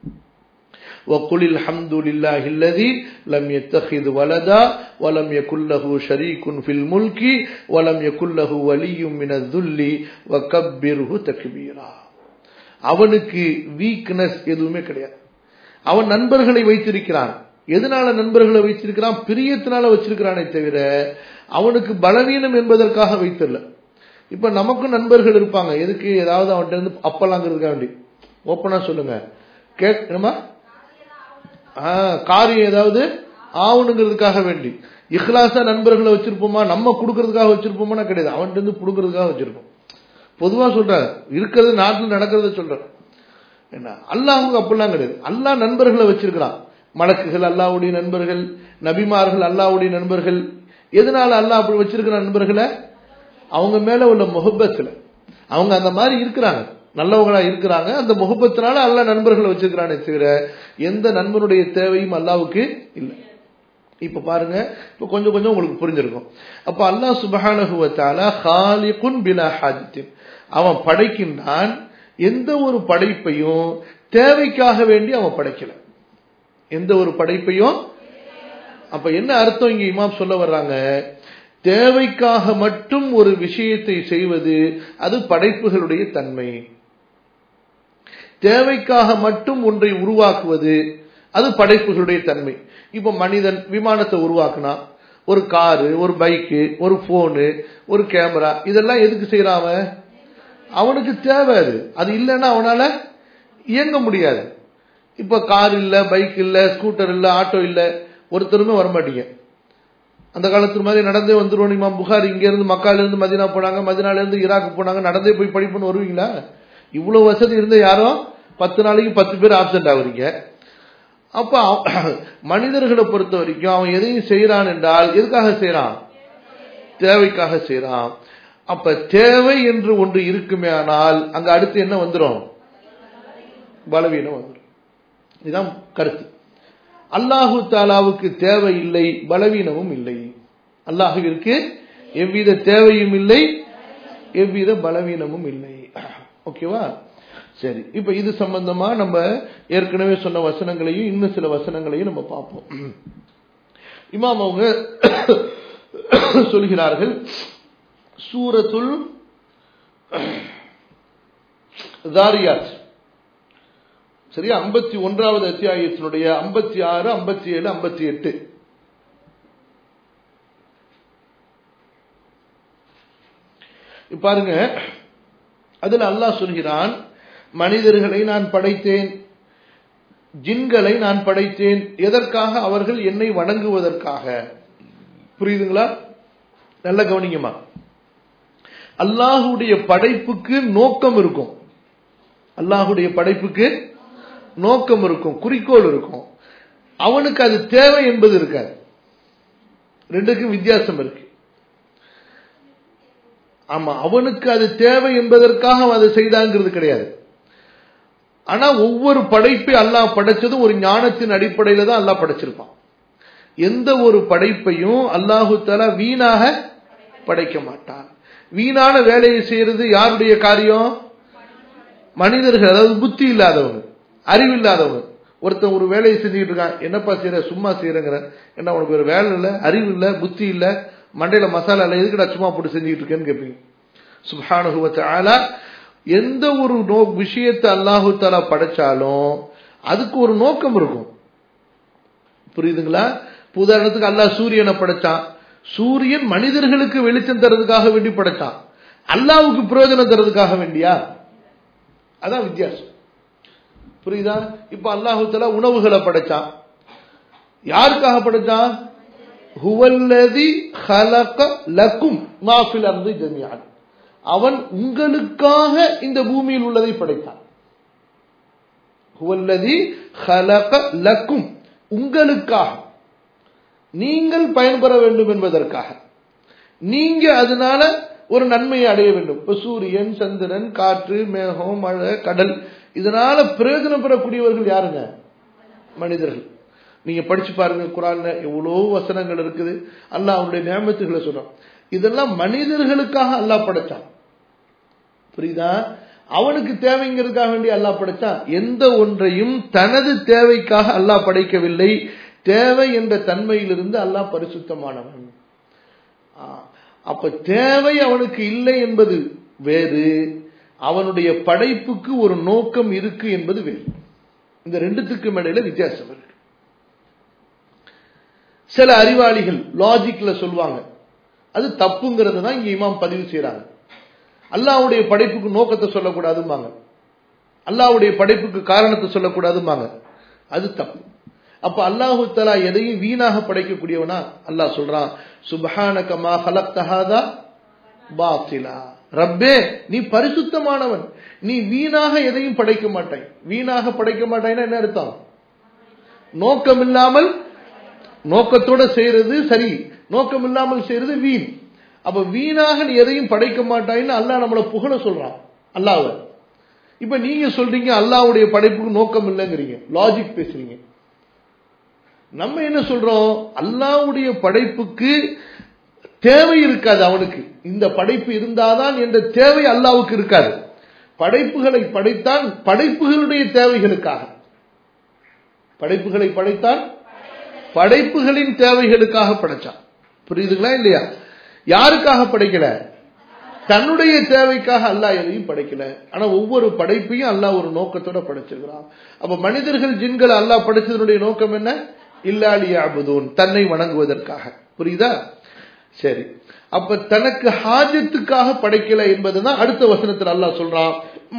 وقل الحمد لله الذي لم يتخذ ولدا ولم يكن له شريك في الملك ولم يكن له ولي من الذل وكبره تكبيرا அவனுக்கு வீக்னஸ் எதுவுமே கிடையாது அவன் நண்பர்களை வைத்திருக்கிறான் எதனால நண்பர்களை வைத்திருக்கிறான் பிரியத்தினால வச்சிருக்கிறானே தவிர அவனுக்கு பலவீனம் என்பதற்காக வைத்திரல இப்ப நமக்கும் நண்பர்கள் இருப்பாங்க எதுக்கு ஏதாவது அவன்கிட்ட இருந்து அப்பலாங்கிறதுக்காக வேண்டி ஓப்பனா சொல்லுங்க கேட்கணுமா காரியம் ஏதாவது ஆகணுங்கிறதுக்காக வேண்டி இஹ்லாசா நண்பர்களை வச்சிருப்போமா நம்ம கொடுக்கறதுக்காக வச்சிருப்போமா கிடையாது அவன்கிட்ட இருந்து புடுங்கிறதுக்காக வச்சிருப்போம் பொதுவா சொல்ற இருக்கிறது நாட்டில் நடக்கிறத சொல்ற என்ன அல்லாஹுக்கு அப்படிலாம் கிடையாது அல்லாஹ் நண்பர்களை வச்சிருக்கிறான் மலக்குகள் அல்லாவுடைய நண்பர்கள் நபிமார்கள் அல்லாவுடைய நண்பர்கள் எதனால அல்லாஹ் அப்படி வச்சிருக்கிற நண்பர்களை அவங்க மேல உள்ள முகப்பத்துல அவங்க அந்த மாதிரி இருக்கிறாங்க நல்லவங்களா இருக்கிறாங்க அந்த முகப்பத்தினால அல்ல நண்பர்களை வச்சிருக்கிறானே தவிர எந்த நண்பனுடைய தேவையும் அல்லாவுக்கு இல்லை இப்ப பாருங்க இப்ப கொஞ்சம் கொஞ்சம் உங்களுக்கு புரிஞ்சிருக்கும் அப்ப அல்லாஹ் சுபஹானஹுவத்தால ஹாலிகுன் பிலா ஹாஜித்தின் அவன் படைக்கின்றான் எந்த ஒரு படைப்பையும் தேவைக்காக வேண்டி அவன் படைக்கல எந்த ஒரு படைப்பையும் அப்ப என்ன அர்த்தம் இங்க இமாம் சொல்ல வர்றாங்க தேவைக்காக மட்டும் ஒரு விஷயத்தை செய்வது அது படைப்புகளுடைய தன்மை தேவைக்காக மட்டும் ஒன்றை உருவாக்குவது அது படைப்புகளுடைய தன்மை இப்ப மனிதன் விமானத்தை உருவாக்குனா ஒரு காரு ஒரு பைக்கு ஒரு போனு ஒரு கேமரா இதெல்லாம் எதுக்கு செய்யறான் அவன் அவனுக்கு தேவை அது அது இல்லைன்னா அவனால இயங்க முடியாது இப்ப கார் இல்ல பைக் இல்ல ஸ்கூட்டர் இல்ல ஆட்டோ இல்ல ஒருத்தருமே வரமாட்டீங்க அந்த காலத்து மாதிரி நடந்தே வந்துருவோம் இமாம் புகார் இங்க இருந்து மக்கால இருந்து மதினா போனாங்க மதினால இருந்து ஈராக்கு போனாங்க நடந்தே போய் படிப்புன்னு வருவீங்களா இவ்வளவு வசதி இருந்த யாரும் பத்து நாளைக்கு பத்து பேர் ஆப்சென்ட் ஆகுறீங்க அப்ப மனிதர்களை பொறுத்த வரைக்கும் அவன் எதையும் செய்யறான் என்றால் எதுக்காக செய்யறான் தேவைக்காக செய்யறான் அப்ப தேவை என்று ஒன்று இருக்குமே ஆனால் அங்க அடுத்து என்ன வந்துடும் பலவீனம் வந்துடும் இதுதான் கருத்து அல்லாஹு தாலாவுக்கு தேவை இல்லை பலவீனமும் இல்லை அல்லாஹுவிற்கு எவ்வித தேவையும் இல்லை எவ்வித பலவீனமும் இல்லை ஓகேவா சரி இப்ப இது சம்பந்தமா நம்ம ஏற்கனவே சொன்ன வசனங்களையும் இன்னும் சில வசனங்களையும் நம்ம பார்ப்போம் இமாம் அவங்க சொல்கிறார்கள் சூரத்துல் தாரியாத் சரியா ஐம்பத்தி ஒன்றாவது அத்தியாயத்தினுடைய ஐம்பத்தி ஆறு ஐம்பத்தி ஏழு ஐம்பத்தி எட்டு பாருங்க அதுல அல்லாஹ் சொல்கிறான் மனிதர்களை நான் படைத்தேன் ஜின்களை நான் படைத்தேன் எதற்காக அவர்கள் என்னை வணங்குவதற்காக புரியுதுங்களா நல்ல கவனிங்கம்மா அல்லாஹுடைய படைப்புக்கு நோக்கம் இருக்கும் அல்லாஹுடைய படைப்புக்கு நோக்கம் இருக்கும் குறிக்கோள் இருக்கும் அவனுக்கு அது தேவை என்பது இருக்காது ரெண்டுக்கும் வித்தியாசம் இருக்கு ஆமா அவனுக்கு அது தேவை என்பதற்காக அவன் அதை செய்தாங்கிறது கிடையாது ஆனா ஒவ்வொரு படைப்பை அல்லாஹ் படைச்சதும் ஒரு ஞானத்தின் அடிப்படையில தான் அல்லாஹ் படைச்சிருப்பான் எந்த ஒரு படைப்பையும் அல்லாஹு தலா வீணாக படைக்க மாட்டான் வீணான வேலையை செய்யறது யாருடைய காரியம் மனிதர்கள் அதாவது புத்தி இல்லாதவங்க அறிவு இல்லாதவங்க ஒருத்தன் ஒரு வேலையை செஞ்சுட்டு இருக்கான் என்னப்பா செய்யற சும்மா செய்யறங்கிற என்ன உனக்கு ஒரு வேலை இல்லை அறிவு இல்லை புத்தி இல்லை மண்டையில மசாலா இல்லை எதுக்குடா சும்மா போட்டு செஞ்சுட்டு இருக்கேன்னு கேட்பீங்க சுபானுகுவத்த ஆலா எந்த ஒரு நோ விஷயத்தை அல்லாஹு தாலா படைச்சாலும் அதுக்கு ஒரு நோக்கம் இருக்கும் புரியுதுங்களா உதாரணத்துக்கு அல்லாஹ் சூரியனை படைச்சான் சூரியன் மனிதர்களுக்கு வெளிச்சம் தரதுக்காக வேண்டி படைச்சான் அல்லாவுக்கு பிரயோஜனம் தரதுக்காக வேண்டியா அதான் வித்தியாசம் புரியுதா இப்ப அல்லாஹு தலா உணவுகளை படைச்சான் யாருக்காக படைச்சான் ஹுவல்லதி ஹலக லக்கும் மாஃபில் அர்து ஜமியான் அவன் உங்களுக்காக இந்த பூமியில் உள்ளதை படைத்தான் ஹுவல்லதி ஹலக லக்கும் உங்களுக்காக நீங்கள் பயன்பெற வேண்டும் என்பதற்காக நீங்க அதனால ஒரு நன்மையை அடைய வேண்டும் இப்ப சூரியன் சந்திரன் காற்று மேகம் மழை கடல் இதனால பிரயோஜனம் பெறக்கூடியவர்கள் யாருங்க மனிதர்கள் நீங்க படிச்சு பாருங்க குரான்ல எவ்வளோ வசனங்கள் இருக்குது அல்லாஹ் அவனுடைய நியமத்துகளை சொல்றான் இதெல்லாம் மனிதர்களுக்காக அல்லாஹ் படைச்சான் புரியுதா அவனுக்கு தேவைங்கிறதுக்காக வேண்டி அல்லாஹ் படைச்சான் எந்த ஒன்றையும் தனது தேவைக்காக அல்லாஹ் படைக்கவில்லை தேவை என்ற தன்மையிலிருந்து அல்லாஹ் பரிசுத்தமானவன் அப்ப தேவை அவனுக்கு இல்லை என்பது வேறு அவனுடைய படைப்புக்கு ஒரு நோக்கம் இருக்கு என்பது வேறு இந்த ரெண்டுத்துக்கும் இடையில வித்தியாசம் இருக்கு சில அறிவாளிகள் லாஜிக்ல சொல்லுவாங்க அது தப்புங்கிறது தான் இங்க இமாம் பதிவு செய்யறாங்க அல்லாவுடைய படைப்புக்கு நோக்கத்தை சொல்லக்கூடாதும்பாங்க அல்லாவுடைய படைப்புக்கு காரணத்தை சொல்லக்கூடாதும்பாங்க அது தப்பு அப்ப அல்லாஹு தலா எதையும் வீணாக படைக்கக்கூடியவனா அல்லாஹ் சொல்றான் சுபஹானகமா ஹலக்தஹாதா பாத்திலா ரப்பே நீ பரிசுத்தமானவன் நீ வீணாக எதையும் படைக்க மாட்டாய் வீணாக படைக்க மாட்டாய்னா என்ன அர்த்தம் நோக்கம் இல்லாமல் நோக்கத்தோட செய்யறது சரி நோக்கம் இல்லாமல் செய்யறது வீண் அப்ப வீணாக நீ எதையும் படைக்க மாட்டாயின்னு அல்லாஹ் நம்மளை புகழ சொல்றான் அல்லாஹ் இப்ப நீங்க சொல்றீங்க அல்லாவுடைய படைப்புக்கு நோக்கம் இல்லைங்கிறீங்க லாஜிக் பேசுறீங்க நம்ம என்ன சொல்றோம் அல்லாவுடைய படைப்புக்கு தேவை இருக்காது அவனுக்கு இந்த படைப்பு இருந்தாதான் என்ற தேவை அல்லாவுக்கு இருக்காது படைப்புகளை படைத்தான் படைப்புகளுடைய தேவைகளுக்காக படைப்புகளை படைத்தான் படைப்புகளின் தேவைகளுக்காக படைச்சான் புரியுதுங்களா இல்லையா யாருக்காக படைக்கல தன்னுடைய தேவைக்காக அல்லாஹ் எதையும் படைக்கல ஆனா ஒவ்வொரு படைப்பையும் அல்லாஹ் ஒரு நோக்கத்தோட படைச்சிருக்கிறான் அப்ப மனிதர்கள் ஜின்கள் அல்லாஹ் படைச்சதனுடைய நோக்கம் என்ன இல்லாலியாபுதூன் தன்னை வணங்குவதற்காக புரியுதா சரி அப்ப தனக்கு ஹாஜத்துக்காக படைக்கல என்பதுதான் அடுத்த வசனத்தில் அல்லாஹ் சொல்றான்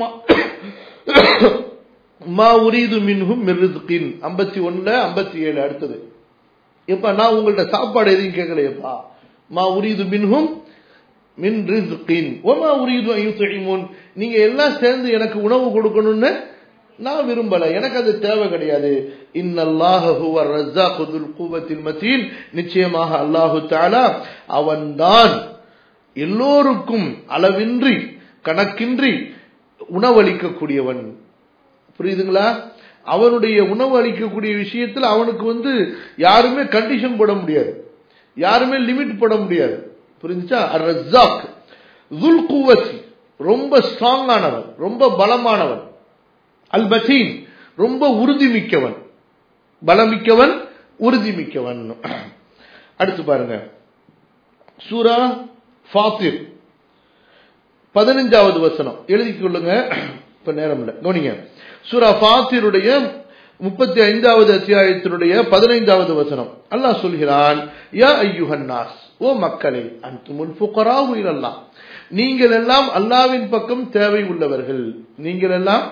மா உரீது மின்ஹும் மிர்ரிஸ்கின் ஐம்பத்தி ஒண்ணுல ஐம்பத்தி ஏழு அடுத்தது எப்ப நான் உங்கள்ட்ட சாப்பாடு எதையும் கேட்கலையப்பா மா உரீது மின்ஹும் மின் ரிஸ்கின் ஓமா உரீது ஐயுத்தீமுன் நீங்க எல்லாம் சேர்ந்து எனக்கு உணவு கொடுக்கணும்னு நான் விரும்பல எனக்கு அது தேவை கிடையாது இன்னல்லாஹ ஹுவ ரஸாக்கு துல் குவத்தில் மத்தீன் நிச்சயமாக அல்லாஹு தஆலா அவன்தான் எல்லோருக்கும் அளவின்றி கணக்கின்றி உணவளிக்கக்கூடியவன் புரியுதுங்களா அவனுடைய உணவு அளிக்கக்கூடிய விஷயத்தில் அவனுக்கு வந்து யாருமே கண்டிஷன் போட முடியாது யாருமே லிமிட் போட முடியாது புரிஞ்சுச்சா ரஸாக் துல் குவசி ரொம்ப ஸ்ட்ராங் ஆனவன் ரொம்ப பலமானவன் அல் பசீன் ரொம்ப உறுதிமிக்கவன் பலமிக்கவன் உறுதிமிக்கவன் அடுத்து பாருங்க சூரா ஃபாத்திர் பதினஞ்சாவது வசனம் எழுதிக் கொள்ளுங்க இப்ப நேரம் இல்லை கவனிங்க சூரா ஃபாத்திருடைய முப்பத்தி ஐந்தாவது அத்தியாயத்தினுடைய பதினைந்தாவது வசனம் அல்லாஹ் சொல்கிறான் யா ஐயுஹன்னாஸ் ஓ மக்களே அன்துமுல் ஃபுகராஹு இலல்லாஹ் நீங்கள் எல்லாம் அல்லாவின் பக்கம் தேவை உள்ளவர்கள் நீங்கள் எல்லாம்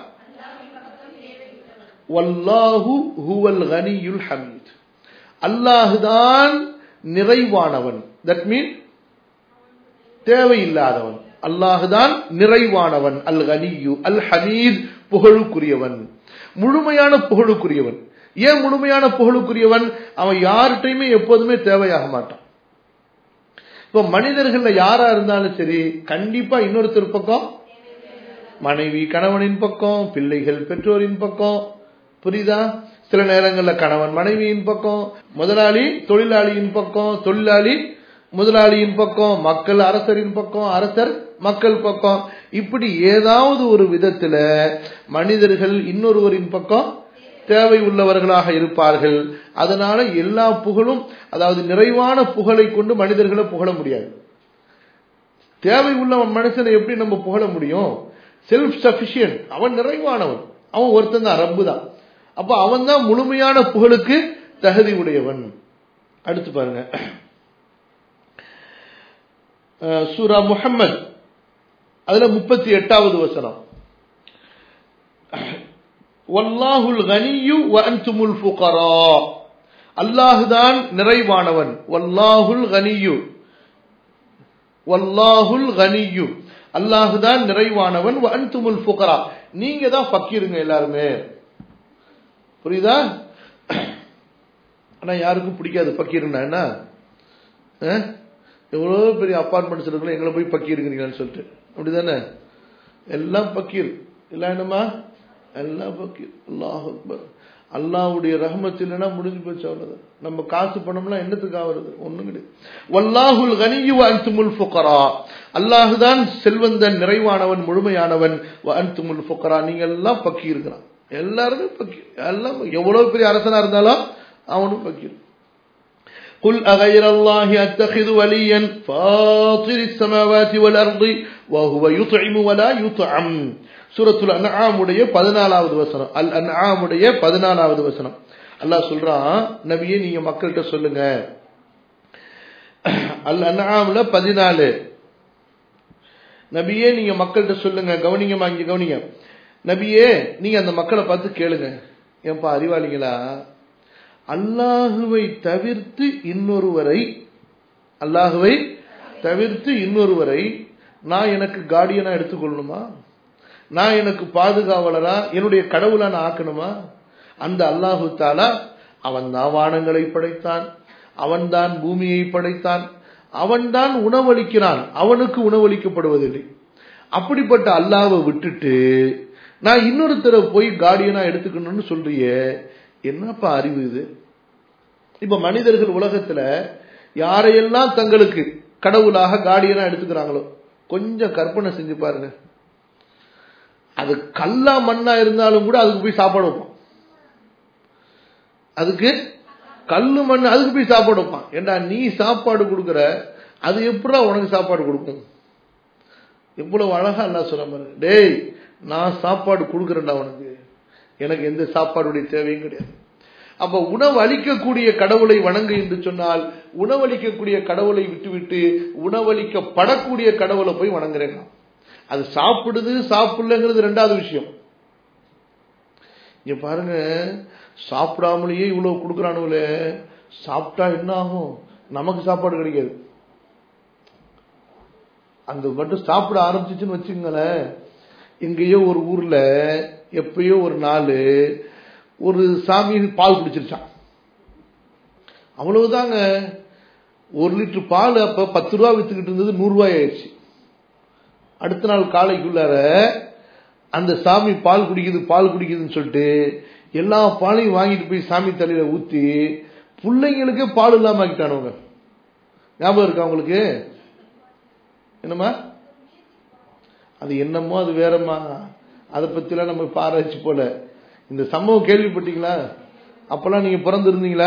வல்லாஹு ஹுவல் கனியுல் ஹமீத் அல்லாஹுதான் நிறைவானவன் தட் மீன் தேவையில்லாதவன் அல்லாஹுதான் நிறைவானவன் அல் கனியு அல் ஹமீத் புகழுக்குரியவன் முழுமையான புகழுக்குரியவன் ஏன் முழுமையான புகழுக்குரியவன் அவன் யார்கிட்டையுமே எப்போதுமே தேவையாக மாட்டான் இப்ப மனிதர்கள்ல யாரா இருந்தாலும் சரி கண்டிப்பா இன்னொருத்தர் பக்கம் மனைவி கணவனின் பக்கம் பிள்ளைகள் பெற்றோரின் பக்கம் புரியுதா சில நேரங்களில் கணவன் மனைவியின் பக்கம் முதலாளி தொழிலாளியின் பக்கம் தொழிலாளி முதலாளியின் பக்கம் மக்கள் அரசரின் பக்கம் அரசர் மக்கள் பக்கம் இப்படி ஏதாவது ஒரு விதத்துல மனிதர்கள் இன்னொருவரின் பக்கம் தேவை உள்ளவர்களாக இருப்பார்கள் அதனால எல்லா புகழும் அதாவது நிறைவான புகழை கொண்டு மனிதர்களை புகழ முடியாது தேவை உள்ள மனுஷனை எப்படி நம்ம புகழ முடியும் செல்ஃப் சபிஷியன்ட் அவன் நிறைவானவன் அவன் ஒருத்தன் தான் ரப்பு தான் அப்ப அவன் தான் முழுமையான புகழுக்கு தகுதி உடையவன் அடுத்து பாருங்க சூரா முஹம்மது அதுல முப்பத்தி எட்டாவது வசனம் வல்லாஹுல் கனியு வஅன்துமுல் ஃபுகரா அல்லாஹுதான் நிறைவானவன் வல்லாஹுல் கனியு வல்லாஹுல் கனியு அல்லாஹுதான் நிறைவானவன் வஅன்துமுல் ஃபுகரா நீங்க தான் ஃபக்கீருங்க எல்லாருமே புரியுதா ஆனா யாருக்கும் பிடிக்காது பக்கீருன்னா என்ன எவ்வளோ பெரிய அப்பார்ட்மெண்ட்ஸ் இருக்கலாம் எங்களை போய் பக்கீருங்கிறீங்கன்னு சொல்லிட்டு அப்படிதானே எல்லாம் பக்கீர் இல்ல என்னமா எல்லாம் பக்கீர் அல்லாஹ் அக்பர் அல்லாவுடைய ரஹமத் இல்லைன்னா முடிஞ்சு போச்சு அவ்வளவுதான் நம்ம காசு பணம்லாம் என்னத்துக்கு ஆகுறது ஒண்ணும் கிடையாது வல்லாஹுல் கனியு அன்துமுல் ஃபுகரா அல்லாஹுதான் செல்வந்தன் நிறைவானவன் முழுமையானவன் அன்துமுல் ஃபுகரா நீங்க எல்லாம் பக்கி இருக்கிறான் எல்லாருமே பக்கீர் எல்லாம் எவ்வளவு பெரிய அரசனா இருந்தாலும் அவனும் பக்கீர் قل أغير الله أتخذ وليا فاطر السماوات والأرض وهو يطعم ولا يطعم சூரத்துல் அன்ஆமுடைய பதினாலாவது வசனம் அல் அன்ஆமுடைய பதினாலாவது வசனம் அல்லாஹ் சொல்றான் நபியே நீங்க மக்கள்கிட்ட சொல்லுங்க அல் அன்ஆம்ல பதினாலு நபியே நீங்க மக்கள்கிட்ட சொல்லுங்க கவனிங்கம்மா இங்க கவனிங்க நபியே நீங்க அந்த மக்களை பார்த்து கேளுங்க ஏன்பா அறிவாளிங்களா அல்லாஹுவை தவிர்த்து இன்னொருவரை அல்லாஹுவை தவிர்த்து இன்னொருவரை நான் எனக்கு கார்டியனா எடுத்துக்கொள்ளணுமா நான் எனக்கு பாதுகாவலரா என்னுடைய கடவுளா நான் ஆக்கணுமா அந்த அல்லாஹு தாலா அவன் தான் வானங்களை படைத்தான் அவன்தான் பூமியை படைத்தான் அவன்தான் உணவளிக்கிறான் அவனுக்கு உணவளிக்கப்படுவதில்லை அப்படிப்பட்ட அல்லாவை விட்டுட்டு நான் இன்னொருத்தரை போய் கார்டியனா எடுத்துக்கணும்னு சொல்றிய என்னப்பா அறிவு இது இப்ப மனிதர்கள் உலகத்துல யாரையெல்லாம் தங்களுக்கு கடவுளாக கார்டியனா எடுத்துக்கிறாங்களோ கொஞ்சம் கற்பனை செஞ்சு பாருங்க அது கல்லா மண்ணா இருந்தாலும் கூட அதுக்கு போய் சாப்பாடு வைப்பான் அதுக்கு கல்லு மண் அதுக்கு போய் சாப்பாடு வைப்பான் ஏண்டா நீ சாப்பாடு கொடுக்குற அது எப்படா உனக்கு சாப்பாடு கொடுக்கும் எவ்வளவு அழகா அல்லாஹ் சொல்ல பாருங்க டேய் நான் சாப்பாடு கொடுக்குறேன்டா உனக்கு எனக்கு எந்த சாப்பாடுடைய தேவையும் கிடையாது அப்ப உணவு அளிக்கக்கூடிய கடவுளை வணங்கு என்று சொன்னால் உணவளிக்கக்கூடிய கடவுளை விட்டுவிட்டு உணவளிக்கப்படக்கூடிய கடவுளை போய் வணங்குறேன் நான். அது சாப்பிடுது சாப்பிடலங்கிறது ரெண்டாவது விஷயம் இங்க பாருங்க சாப்பிடாமலேயே இவ்வளவு கொடுக்குறானுங்களே சாப்பிட்டா என்ன ஆகும் நமக்கு சாப்பாடு கிடைக்காது அந்த மட்டும் சாப்பிட ஆரம்பிச்சிச்சுன்னு வச்சுங்களேன் எங்கேயோ ஒரு ஊர்ல எப்பயோ ஒரு நாள் ஒரு சாமி பால் குடிச்சிருச்சான் அவ்வளவுதாங்க ஒரு லிட்டர் பால் அப்ப பத்து ரூபா வித்துக்கிட்டு இருந்தது நூறு ரூபாய் ஆயிடுச்சு அடுத்த நாள் காலைக்குள்ளார அந்த சாமி பால் குடிக்குது பால் குடிக்குதுன்னு சொல்லிட்டு எல்லா பாலையும் வாங்கிட்டு போய் சாமி தலையில ஊத்தி பிள்ளைங்களுக்கே பால் இல்லாம ஆக்கிட்டானுங்க ஞாபகம் இருக்கா உங்களுக்கு என்னம்மா அது என்னமோ அது வேறம்மா அதை பத்திலாம் நம்ம இப்ப ஆராய்ச்சி போல இந்த சம்பவம் கேள்விப்பட்டீங்களா அப்பெல்லாம் நீங்க பிறந்திருந்தீங்களா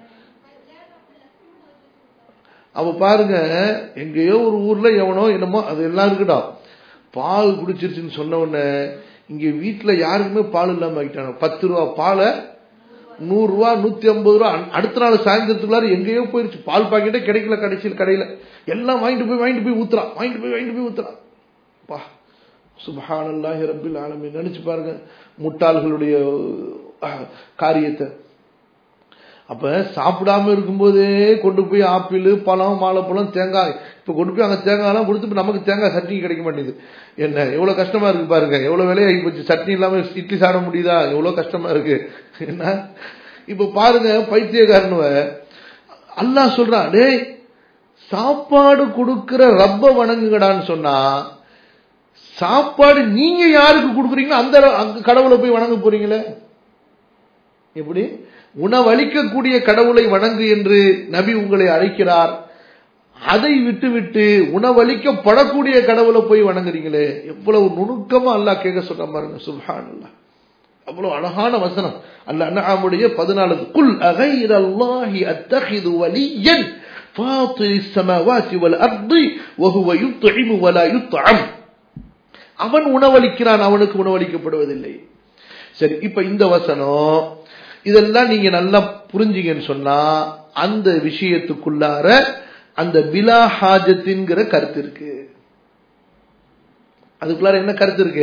அவ பாருங்க எங்கேயோ ஒரு ஊர்ல எவனோ என்னமோ அது எல்லாம் இருக்கட்டும் பால் குடிச்சிருச்சுன்னு சொன்ன உடனே இங்க வீட்டுல யாருக்குமே பால் இல்லாம ஆகிட்டாங்க பத்து ரூபா பாலை நூறு ரூபா நூத்தி ஐம்பது ரூபா அன்- அடுத்த நாள் சாயந்தரத்துக்குள்ளார எங்கேயோ போயிருச்சு பால் பாக்கெட்டே கிடைக்கல கடைசியில் கடையில எல்லாம் வாங்கிட்டு போய் வாங்கிட்டு போய் ஊத்துறான் வாங்கிட்டு போய் வாங்கிட்டு போய் ஊத்துறான் பா சுபஹானல்லாஹி ரப்பில் ஆலமீன் நினைச்சு பாருங்க முட்டாள்களுடைய அஹ், காரியத்தை அப்ப சாப்பிடாம இருக்கும்போதே கொண்டு போய் ஆப்பிள் பழம் வாழைப்பழம் தேங்காய் இப்ப கொண்டு போய் அங்க தேங்காய்லாம் கொடுத்து இப்ப நமக்கு தேங்காய் சட்னி கிடைக்க மாட்டேங்குது என்ன எவ்வளவு கஷ்டமா இருக்கு பாருங்க எவ்வளவு விலையாகி போச்சு சட்னி இல்லாம இட்லி சாப்பிட முடியுதா எவ்வளவு கஷ்டமா இருக்கு என்ன இப்ப பாருங்க பைத்தியக்காரனுவ அல்லாஹ் சொல்றான் டேய் சாப்பாடு கொடுக்கிற ரப்ப வணங்குங்கடான்னு சொன்னா சாப்பாடு நீங்க யாருக்கு கொடுக்குறீங்களோ அந்த அங்க கடவுளை போய் வணங்க போறீங்களே எப்படி உணவளிக்கக்கூடிய கடவுளை வணங்கு என்று நபி உங்களை அழைக்கிறார் அதை விட்டுவிட்டு உணவளிக்கப்படக்கூடிய கடவுளை போய் வணங்குறீங்களே எவ்வளவு நுணுக்கமா அல்லாஹ் கேட்க சொல்ற பாருங்க சுல்ஹான் அல்லாஹ் அவ்வளவு அழகான வசனம் அல்ல அண்ணாமுடைய பதினாலு குல் அகைர் அல்லாஹி அத்தஹிது வலியன் فاطر السماوات والأرض وهو يطعم ولا يطعم அவன் உணவளிக்கிறான் அவனுக்கு உணவளிக்கப்படுவதில்லை சரி இப்ப இந்த வசனம் இதெல்லாம் நீங்க நல்லா புரிஞ்சீங்கன்னு சொன்னா அந்த விஷயத்துக்குள்ளார அந்த பிலா ஹாஜத்தின்கிற கருத்து இருக்கு அதுக்குள்ளார என்ன கருத்து இருக்கு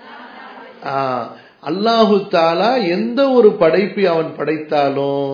ஆஹ், அல்லாஹு தாலா எந்த ஒரு படைப்பை அவன் படைத்தாலும்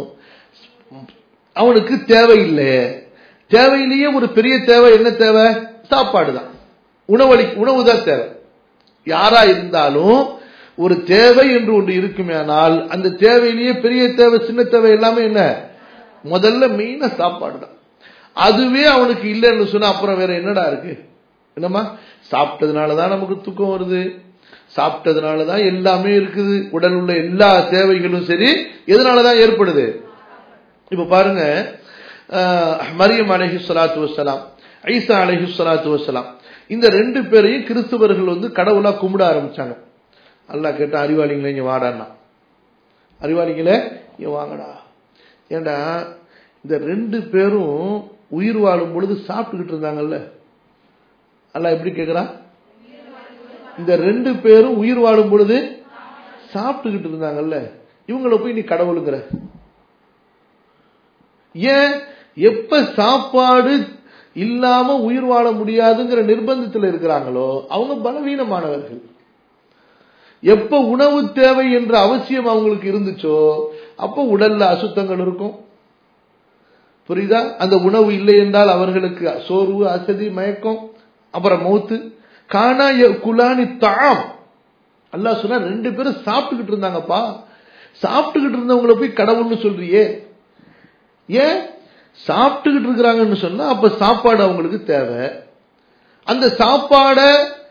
அவனுக்கு தேவையில்லை தேவையிலேயே ஒரு பெரிய தேவை என்ன தேவை சாப்பாடு தான் உணவளி உணவு தான் தேவை யாரா இருந்தாலும் ஒரு தேவை என்று ஒன்று இருக்குமேனால் அந்த தேவையிலேயே பெரிய தேவை சின்ன தேவை எல்லாமே என்ன முதல்ல மெயினா சாப்பாடு தான் அதுவே அவனுக்கு இல்லைன்னு சொன்னா அப்புறம் வேற என்னடா இருக்கு என்னம்மா சாப்பிட்டதுனால தான் நமக்கு தூக்கம் வருது சாப்பிட்டதுனால தான் எல்லாமே இருக்குது உடல் உள்ள எல்லா தேவைகளும் சரி எதனால தான் ஏற்படுது இப்ப பாருங்க அஹ், மரியம் அலஹி சலாத்து வசலாம் ஐசா அலஹி சலாத்து வசலாம் இந்த ரெண்டு பேரையும் கிறிஸ்துவர்கள் வந்து கடவுளா கும்பிட ஆரம்பிச்சாங்க அல்லாஹ் கேட்டா அறிவாளிங்களே இங்க வாடான்னா அறிவாளிங்களே இங்க வாங்கடா ஏண்டா இந்த ரெண்டு பேரும் உயிர் வாழும் பொழுது சாப்பிட்டுக்கிட்டு இருந்தாங்கல்ல அல்லாஹ் எப்படி கேக்குறா இந்த ரெண்டு பேரும் உயிர் வாழும் பொழுது சாப்பிட்டுக்கிட்டு இருந்தாங்கல்ல இவங்கள போய் நீ கடவுளுங்கிற ஏன் எப்ப சாப்பாடு இல்லாம உயிர் வாழ முடியாதுங்கிற நிர்பந்தத்தில் இருக்கிறாங்களோ அவங்க பலவீனமானவர்கள் எப்ப உணவு தேவை என்ற அவசியம் அவங்களுக்கு இருந்துச்சோ அப்போ உடல்ல அசுத்தங்கள் இருக்கும் புரியுதா அந்த உணவு இல்லை என்றால் அவர்களுக்கு சோர்வு அசதி மயக்கம் அப்புறம் மௌத்து காணா குலானி தாம் அல்லாஹ் சொன்னா ரெண்டு பேரும் சாப்பிட்டுக்கிட்டு இருந்தாங்கப்பா சாப்பிட்டுக்கிட்டு இருந்தவங்கள போய் கடவுள்னு சொல்றியே ஏன் சாப்பிட்டுக்கிட்டு இருக்கிறாங்கன்னு சொன்னா அப்ப சாப்பாடு அவங்களுக்கு தேவை அந்த சாப்பாடை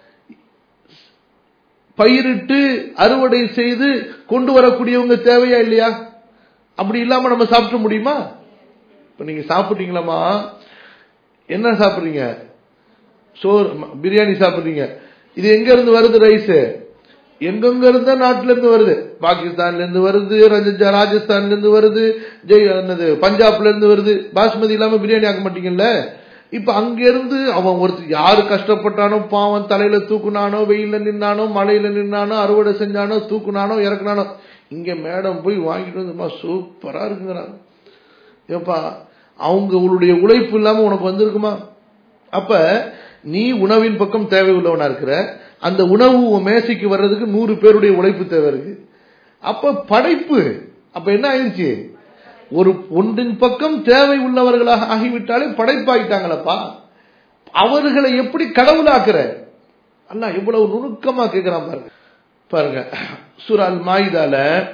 பயிரிட்டு அறுவடை செய்து கொண்டு வரக்கூடியவங்க தேவையா இல்லையா அப்படி இல்லாம நம்ம சாப்பிட முடியுமா இப்ப நீங்க சாப்பிட்டீங்களாமா என்ன சாப்பிடுறீங்க சோறு ம- பிரியாணி சாப்பிடுறீங்க இது எங்க இருந்து வருது ரைஸ் எங்கெங்க இருந்த நாட்டுல இருந்து வருது பாகிஸ்தான்ல இருந்து வருது ரஜ- ராஜஸ்தான்ல இருந்து வருது ஜெய் என்னது பஞ்சாப்ல இருந்து வருது பாஸ்மதி இல்லாம பிரியாணி ஆக்க மாட்டீங்கல்ல இப்ப அங்கிருந்து அவன் ஒருத்தர் யாரு கஷ்டப்பட்டானோ பாவம் தலையில தூக்குனானோ வெயில நின்னானோ மழையில நின்னானோ அறுவடை செஞ்சானோ தூக்குனானோ இறக்குனானோ இங்க மேடம் போய் வாங்கிட்டு வந்துமா சூப்பரா இருக்குங்கிறாங்க ஏப்பா அவங்களுடைய உழைப்பு இல்லாம உனக்கு வந்திருக்குமா அப்ப நீ உணவின் பக்கம் தேவை உள்ளவனா இருக்கிற அந்த உணவு உன் மேசைக்கு வர்றதுக்கு நூறு பேருடைய உழைப்பு தேவை இருக்கு அப்ப படைப்பு அப்ப என்ன ஆயிடுச்சு ஒரு ஒன்றின் பக்கம் தேவை உள்ளவர்களாக ஆகிவிட்டாலே படைப்பாயிட்டாங்களப்பா அவர்களை எப்படி கடவுளாக்குற அல்ல எவ்வளவு நுணுக்கமா கேட்கிறான் பாருங்க பாருங்க சுரால் மாயுதால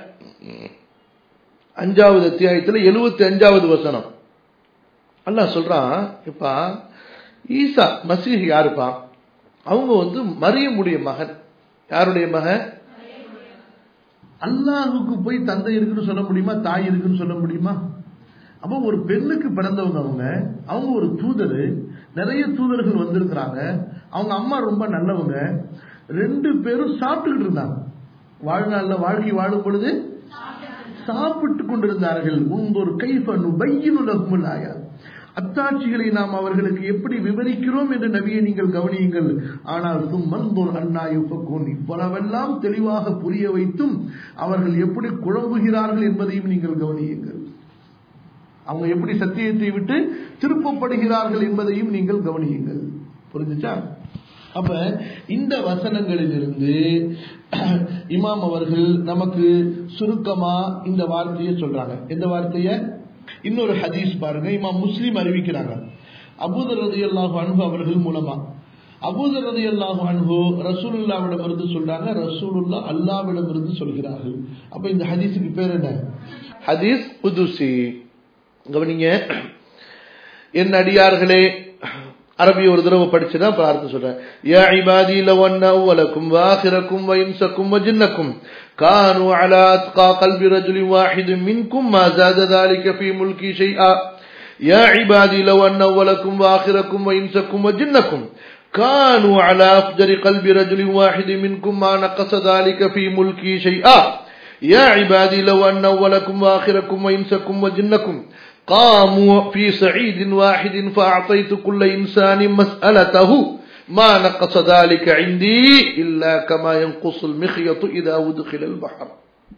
அஞ்சாவது அத்தியாயத்துல எழுபத்தி அஞ்சாவது வசனம் அல்லாஹ் சொல்றான் இப்ப ஈசா மசீஹ் யாருப்பா அவங்க வந்து மரியமுடைய மகன் யாருடைய மகன் அல்லாஹுக்கு போய் தந்தை இருக்குன்னு சொல்ல முடியுமா தாய் இருக்குன்னு சொல்ல முடியுமா அப்போ ஒரு பெண்ணுக்கு பிறந்தவங்க அவங்க அவங்க ஒரு தூதர் நிறைய தூதர்கள் வந்திருக்கிறாங்க அவங்க அம்மா ரொம்ப நல்லவங்க ரெண்டு பேரும் சாப்பிட்டுக்கிட்டு இருந்தாங்க வாழ்நாள்ல வாழ்க்கை வாழும் பொழுது சாப்பிட்டு கொண்டிருந்தார்கள் உன்பொரு கைஃபனு பையினுலகுமுல் ஆயா அத்தாட்சிகளை நாம் அவர்களுக்கு எப்படி விவரிக்கிறோம் என்று நபியை நீங்கள் கவனியுங்கள் ஆனால் சும்மன்போர் அண்ணாயுப்பக்கூன் இவ்வளவெல்லாம் தெளிவாக புரிய வைத்தும் அவர்கள் எப்படி குழம்புகிறார்கள் என்பதையும் நீங்கள் கவனியுங்கள் அவங்க எப்படி சத்தியத்தை விட்டு திருப்பப்படுகிறார்கள் என்பதையும் நீங்கள் கவனியுங்கள் புரிஞ்சுச்சா அப்ப இந்த வசனங்களிலிருந்து இமாம் அவர்கள் நமக்கு சுருக்கமா இந்த வார்த்தையை சொல்றாங்க எந்த வார்த்தைய இன்னொரு ஹதீஸ் பாருங்க இமாம் முஸ்லீம் அறிவிக்கிறாங்க அபூதர் ரதி அல்லாஹு அன்பு அவர்கள் மூலமா அபூதர் ரதி அல்லாஹு அன்பு ரசூலுல்லாவிடம் இருந்து சொல்றாங்க ரசூலுல்லா அல்லாவிடம் இருந்து சொல்கிறார்கள் அப்ப இந்த ஹதீஸுக்கு பேர் என்ன ஹதீஸ் புதுசி கவனிங்க என் அடியார்களே அரபி ஒரு தடவை படிச்சுதான் இப்ப அர்த்தம் சொல்றேன் யா இபாதி லவன்ன அவ்வலக்கும் வாஹிரக்கும் வயின்சக்கும் வஜின்னக்கும் كانوا على أتقى قلب رجل واحد منكم ما زاد ذلك في ملكي شيئا يا عبادي لو أن أولكم وآخركم وإنسكم وجنكم كانوا على أفجر قلب رجل واحد منكم ما نقص ذلك في ملكي شيئا يا عبادي لو أن أولكم وآخركم وإنسكم وجنكم قاموا في صعيد واحد فأعطيت كل إنسان مسألته ما نقص ذلك عندي إلا كما ينقص المخيط إذا أدخل البحر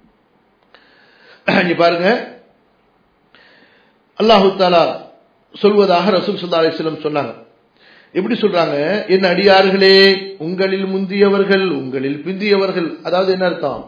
பாருங்க அல்லாஹு தாலா சொல்வதாக ரசூல் சல்லா அலிஸ்லம் சொன்னாங்க எப்படி சொல்றாங்க என் அடியார்களே உங்களில் முந்தியவர்கள் உங்களில் பிந்தியவர்கள் அதாவது என்ன அர்த்தம்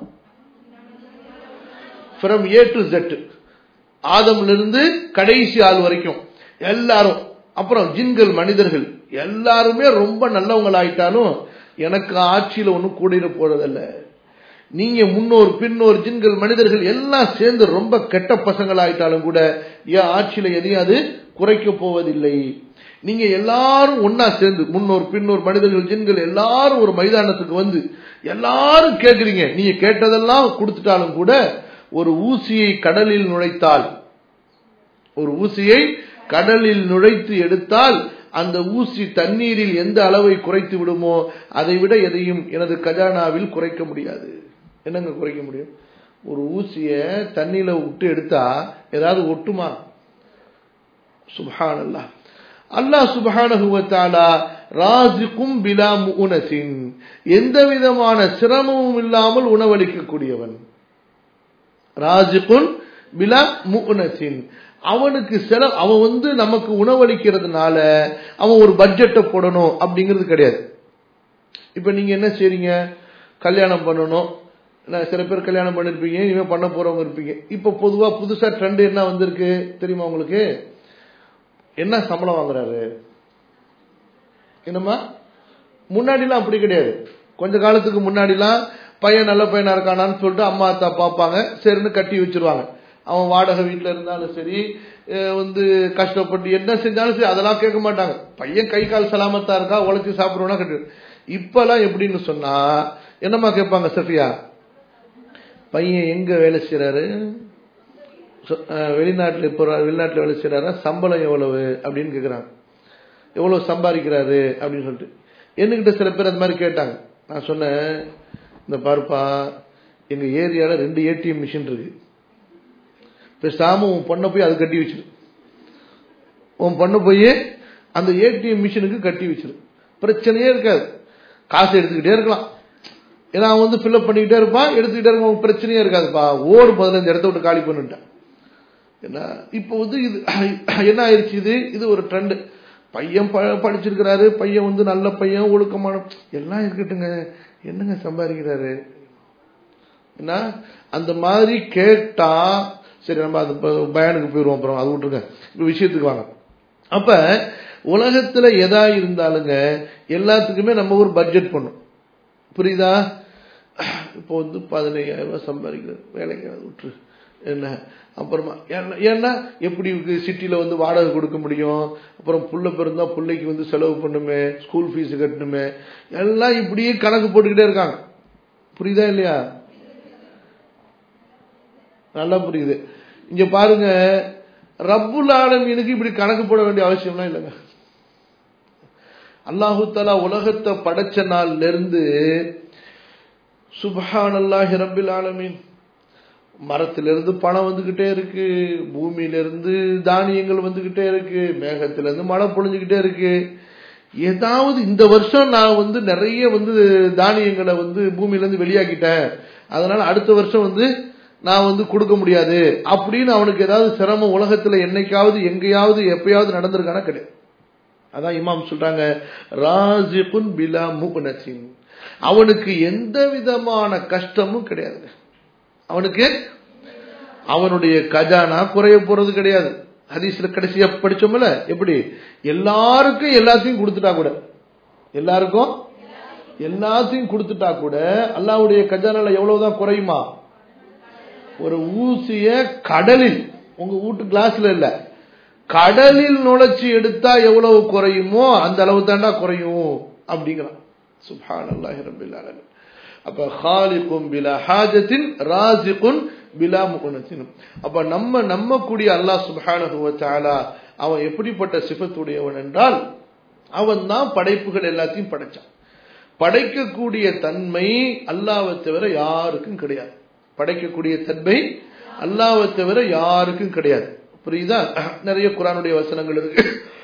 ஃப்ரம் ஏ டு ஜெட் ஆதம்லிருந்து கடைசி ஆள் வரைக்கும் எல்லாரும் அப்புறம் ஜின்கள் மனிதர்கள் எல்லாருமே ரொம்ப நல்லவங்களாயிட்டாலும் எனக்கு ஆட்சியில ஒன்றும் கூடிட போறதில்ல நீங்க முன்னோர் பின்னோர் ஜின்கள் மனிதர்கள் எல்லாம் சேர்ந்து ரொம்ப கெட்ட பசங்களாயிட்டாலும் கூட என் ஆட்சியில எதையும் அது குறைக்க போவதில்லை நீங்க எல்லாரும் ஒன்னா சேர்ந்து முன்னோர் பின்னோர் மனிதர்கள் ஜின்கள் எல்லாரும் ஒரு மைதானத்துக்கு வந்து எல்லாரும் கேட்குறீங்க நீங்க கேட்டதெல்லாம் கொடுத்துட்டாலும் கூட ஒரு ஊசியை கடலில் நுழைத்தால் ஒரு ஊசியை கடலில் நுழைத்து எடுத்தால் அந்த ஊசி தண்ணீரில் எந்த அளவை குறைத்து விடுமோ அதை விட எதையும் எனது கஜானாவில் குறைக்க முடியாது என்னங்க குறைக்க முடியும் ஒரு ஊசிய தண்ணியில விட்டு எடுத்தா ஏதாவது ஒட்டுமா சுபஹான் அல்லா அல்லாஹ் சுபஹானகுவத்தாலா ராசிக்கும் பிலா முனசின் எந்த விதமான சிரமமும் இல்லாமல் உணவளிக்கக்கூடியவன் ராஜிகுன் பிலா முனசின் அவனுக்கு சில அவன் வந்து நமக்கு உணவளிக்கிறதுனால அவன் ஒரு பட்ஜெட்டை போடணும் அப்படிங்கிறது கிடையாது இப்ப நீங்க என்ன செய்றீங்க கல்யாணம் பண்ணணும் சில பேர் கல்யாணம் பண்ணிருப்பீங்க இனிமே பண்ண போறவங்க இருப்பீங்க இப்ப பொதுவா புதுசா ட்ரெண்ட் என்ன வந்திருக்கு தெரியுமா உங்களுக்கு என்ன சம்பளம் வாங்குறாரு என்னமா முன்னாடிலாம் அப்படி கிடையாது கொஞ்ச காலத்துக்கு முன்னாடிலாம் பையன் நல்ல பையனா இருக்கானான்னு சொல்லிட்டு அம்மா அத்தா பார்ப்பாங்க சரின்னு கட்டி வச்சிருவாங்க அவன் வாடகை வீட்டில் இருந்தாலும் சரி வந்து கஷ்டப்பட்டு என்ன செஞ்சாலும் சரி அதெல்லாம் கேட்க மாட்டாங்க பையன் கை கால் சலாமத்தா இருக்கா உழைச்சி சாப்பிடுவோம்னா கட்டு இப்பெல்லாம் எப்படின்னு சொன்னா என்னம்மா கேட்பாங்க சஃபியா பையன் எங்க வேலை செய்யறாரு வெளிநாட்டில் இப்போ வெளிநாட்டில் வேலை செய்யறாரா சம்பளம் எவ்வளவு அப்படின்னு கேட்குறாங்க எவ்வளவு சம்பாதிக்கிறாரு அப்படின்னு சொல்லிட்டு என்கிட்ட சில பேர் அந்த மாதிரி கேட்டாங்க நான் சொன்னேன் இந்த பாருப்பா எங்க ஏரியால ரெண்டு ஏடிஎம் மிஷின் இருக்கு பேசாம உன் பொண்ணை போய் அது கட்டி வச்சிரு உன் பொண்ணை போய் அந்த ஏடிஎம் மிஷினுக்கு கட்டி வச்சிரு பிரச்சனையே இருக்காது காசு எடுத்துக்கிட்டே இருக்கலாம் ஏன்னா அவன் வந்து ஃபில்அப் பண்ணிக்கிட்டே இருப்பான் எடுத்துக்கிட்டே இருக்க அவனுக்கு பிரச்சனையே இருக்காதுப்பா ஓடு முதல்ல இந்த இடத்த விட்டு காலி பண்ணிட்டேன் என்ன இப்போ வந்து இது என்ன ஆயிடுச்சு இது இது ஒரு ட்ரெண்டு பையன் ப படிச்சிருக்கிறாரு பையன் வந்து நல்ல பையன் ஒழுக்கமான எல்லாம் இருக்கட்டுங்க என்னங்க சம்பாதிக்கிறாரு என்ன அந்த மாதிரி கேட்டா சரி நம்ம அது பயானுக்கு போயிடுவோம் அப்புறம் அது விட்டுருங்க இப்போ விஷயத்துக்கு வாங்க அப்ப உலகத்துல எதா இருந்தாலுங்க எல்லாத்துக்குமே நம்ம ஒரு பட்ஜெட் பண்ணும் புரியுதா இப்போ வந்து பதினையாயிரம் ரூபாய் சம்பாதிக்கிறது வேலைக்கு விட்டுரு என்ன அப்புறமா ஏன்னா எப்படி சிட்டியில வந்து வாடகை கொடுக்க முடியும் அப்புறம் புள்ள பிறந்தா பிள்ளைக்கு வந்து செலவு பண்ணுமே ஸ்கூல் ஃபீஸ் கட்டணுமே எல்லாம் இப்படியே கணக்கு போட்டுக்கிட்டே இருக்காங்க புரியுதா இல்லையா நல்லா புரியுது இங்க பாருங்க ரப்புல் ஆலமீனுக்கு இப்படி கணக்கு போட வேண்டிய அவசியம்லாம் இல்லைங்க அல்லாஹு தலா உலகத்தை படைச்ச நாள்ல இருந்து சுபஹான் அல்லாஹி ரபில் ஆலமீன் மரத்திலிருந்து பணம் வந்துகிட்டே இருக்கு பூமியிலிருந்து தானியங்கள் வந்துகிட்டே இருக்கு மேகத்திலிருந்து மழை பொழிஞ்சுக்கிட்டே இருக்கு ஏதாவது இந்த வருஷம் நான் வந்து நிறைய வந்து தானியங்களை வந்து பூமியிலேருந்து வெளியாக்கிட்டேன் அதனால அடுத்த வருஷம் வந்து நான் வந்து கொடுக்க முடியாது அப்படின்னு அவனுக்கு ஏதாவது சிரமம் உலகத்துல என்னைக்காவது எங்கேயாவது எப்பயாவது நடந்திருக்கானா கிடையாது அதான் இமாம் சொல்றாங்க ராஜிகுன் பிலா முகுனசின் அவனுக்கு எந்த விதமான கஷ்டமும் கிடையாது அவனுக்கு அவனுடைய கஜானா குறைய போறது கிடையாது ஹதீஸ்ல கடைசியா படிச்சோம்ல எப்படி எல்லாருக்கும் எல்லாத்தையும் கொடுத்துட்டா கூட எல்லாருக்கும் எல்லாத்தையும் கொடுத்துட்டா கூட அல்லாவுடைய கஜானால எவ்வளவுதான் குறையுமா ஒரு ஊசிய கடலில் உங்க வீட்டு கிளாஸ்ல இல்ல கடலில் நுழைச்சி எடுத்தா எவ்வளவு குறையுமோ அந்த அளவு தாண்டா குறையும் அப்படிங்கிறான் சுபான் அல்லாஹி ரபில் ஆலமின் அப்ப ஹாலிக்கும் பிலா ஹாஜத்தின் ராசிகுன் பிலா முகுனத்தின் அப்ப நம்ம நம்பக்கூடிய அல்லாஹ் சுபானு அவன் எப்படிப்பட்ட சிபத்துடையவன் என்றால் அவன் தான் படைப்புகள் எல்லாத்தையும் படைச்சான் படைக்கக்கூடிய தன்மை அல்லாவை தவிர யாருக்கும் கிடையாது படைக்கக்கூடிய தன்மை அல்லாவை தவிர யாருக்கும் கிடையாது புரியுதா நிறைய குரானுடைய வசனங்கள் இருக்கு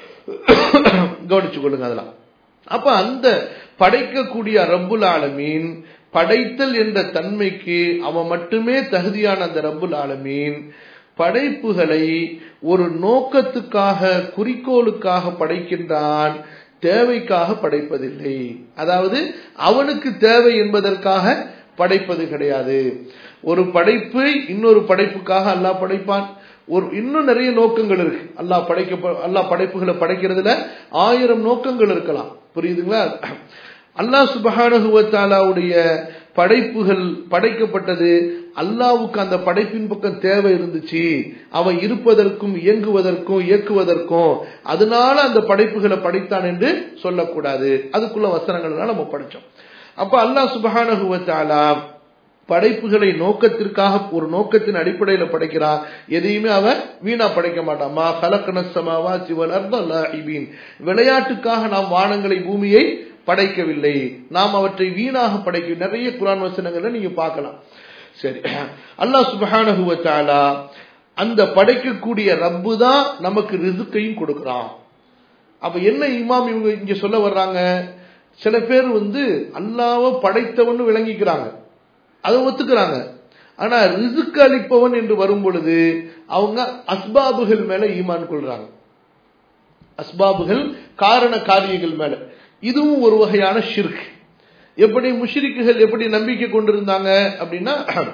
கவனிச்சு கொள்ளுங்க அதெல்லாம் அப்ப அந்த படைக்கக்கூடிய ரப்புல் ஆலமீன் படைத்தல் என்ற தன்மைக்கு அவன் மட்டுமே தகுதியான அந்த ரப்புல் ஆலமீன் படைப்புகளை ஒரு நோக்கத்துக்காக குறிக்கோளுக்காக படைக்கின்றான் தேவைக்காக படைப்பதில்லை அதாவது அவனுக்கு தேவை என்பதற்காக படைப்பது கிடையாது ஒரு படைப்பு இன்னொரு படைப்புக்காக அல்லாஹ் படைப்பான் ஒரு இன்னும் நிறைய நோக்கங்கள் இருக்கு அல்லாஹ் படைக்க அல்லாஹ் படைப்புகளை படைக்கிறதுல ஆயிரம் நோக்கங்கள் இருக்கலாம் புரியுதுங்களா அல்லாஹ் சுபஹானுடைய படைப்புகள் படைக்கப்பட்டது அல்லாவுக்கு அந்த படைப்பின் பக்கம் தேவை இருந்துச்சு அவன் இருப்பதற்கும் இயங்குவதற்கும் இயக்குவதற்கும் அதனால அந்த படைப்புகளை படைத்தான் என்று சொல்லக்கூடாது அதுக்குள்ள வசனங்கள் நம்ம படிச்சோம் அப்ப அல்லாஹ் சுபஹானுவத்தாலா படைப்புகளை நோக்கத்திற்காக ஒரு நோக்கத்தின் அடிப்படையில் படைக்கிறான் எதையுமே அவன் வீணா படைக்க மாட்டான் மா கலக்கணசமாவா சிவன் அர்த்தீன் விளையாட்டுக்காக நாம் வானங்களை பூமியை படைக்கவில்லை நாம் அவற்றை வீணாக படைக்க நிறைய குரான் வசனங்களை நீங்க பார்க்கலாம் சரி அல்லாஹ் சுபஹானஹுவத்தாலா அந்த படைக்கக்கூடிய ரப்பு தான் நமக்கு ரிசுக்கையும் கொடுக்கிறான் அப்ப என்ன இமாம் இவங்க இங்க சொல்ல வர்றாங்க சில பேர் வந்து அல்லாவ படைத்தவன் விளங்கிக்கிறாங்க அதை ஒத்துக்கிறாங்க ஆனா ரிசுக்கு அளிப்பவன் என்று வரும் பொழுது அவங்க அஸ்பாபுகள் மேல ஈமான் கொள்றாங்க அஸ்பாபுகள் காரண காரியங்கள் மேல இதுவும் ஒரு வகையான ஷிர்க் எப்படி முஷ்ரிக்குகள் எப்படி நம்பிக்கை கொண்டிருந்தாங்க அப்படின்னா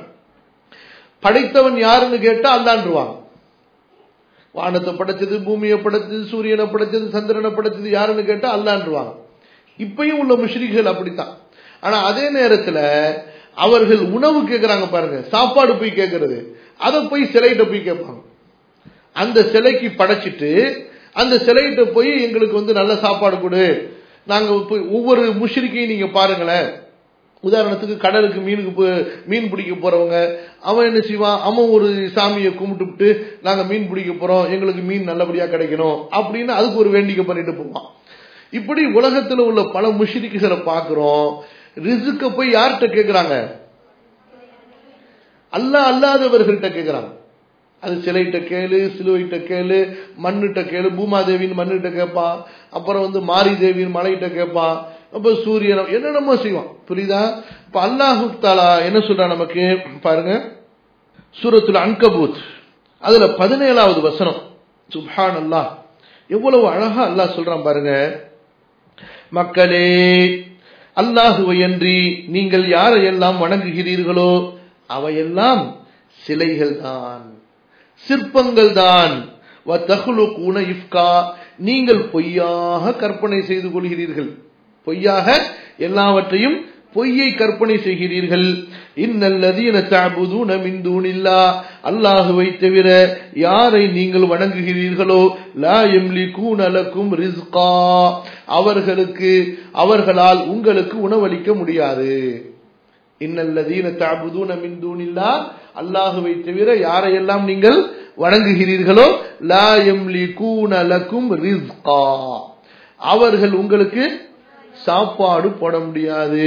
படைத்தவன் யாருன்னு கேட்டா அல்லான்றுவாங்க வானத்தை படைச்சது பூமியை படைச்சது சூரியனை படைச்சது சந்திரனை படைச்சது யாருன்னு கேட்டா அல்லான்றுவாங்க இப்பயும் உள்ள முஷ்ரிக்குகள் அப்படித்தான் ஆனா அதே நேரத்துல அவர்கள் உணவு கேட்கிறாங்க பாருங்க சாப்பாடு போய் கேட்கறது அதை போய் சிலைகிட்ட போய் கேட்பாங்க அந்த சிலைக்கு படைச்சிட்டு அந்த சிலைகிட்ட போய் எங்களுக்கு வந்து நல்ல சாப்பாடு கொடு நாங்க ஒவ்வொரு முஷ்ரிக்கையும் நீங்க பாருங்களேன் உதாரணத்துக்கு கடலுக்கு மீனுக்கு மீன் பிடிக்க போறவங்க அவன் என்ன செய்வான் அவன் ஒரு சாமியை கும்பிட்டுவிட்டு நாங்க மீன் பிடிக்க போறோம் எங்களுக்கு மீன் நல்லபடியா கிடைக்கணும் அப்படின்னு அதுக்கு ஒரு வேண்டிக்கை பண்ணிட்டு போவான் இப்படி உலகத்துல உள்ள பல முஷ்ரிக்குகளை பாக்குறோம் ரிசுக்க போய் யார்கிட்ட கேட்கிறாங்க அல்லா அல்லாதவர்கள்ட்ட கேட்கிறாங்க அது சிலைகிட்ட கேளு சிலுவைகிட்ட கேளு மண்ணிட்ட கேளு பூமாதேவின்னு மண்ணிட்ட கேட்பான் அப்புறம் வந்து மாரி தேவின்னு மலைகிட்ட கேட்பான் அப்ப சூரியன் என்னென்னமோ செய்வான் புரியுதா இப்ப அல்லாஹு தாலா என்ன சொல்றான் நமக்கு பாருங்க சூரத்துல அன்கபூத் அதுல பதினேழாவது வசனம் சுப்ஹான் அல்லாஹ் எவ்வளவு அழகா அல்லாஹ் சொல்றான் பாருங்க மக்களே அல்லாஹுவையன்றி நீங்கள் யாரையெல்லாம் வணங்குகிறீர்களோ அவையெல்லாம் சிலைகள் தான் சிற்பங்கள் தான் இஃப்கா நீங்கள் பொய்யாக கற்பனை செய்து கொள்கிறீர்கள் பொய்யாக எல்லாவற்றையும் பொய்யை கற்பனை செய்கிறீர்கள் இன்னல்லதீன தஅபுதூன மின் தூனில்லா அல்லாஹுவை தவிர யாரை நீங்கள் வணங்குகிறீர்களோ லா யம்லிகூன லக்கும் ரிஸ்கா அவர்களுக்கு அவர்களால் உங்களுக்கு உணவளிக்க முடியாது இன்னல்லதீன தஅபுதூன மின் தூனில்லா அல்லாஹுவை தவிர யாரையெல்லாம் நீங்கள் வணங்குகிறீர்களோ லா யம்லிகூன லக்கும் ரிஸ்கா அவர்கள் உங்களுக்கு சாப்பாடு போட முடியாது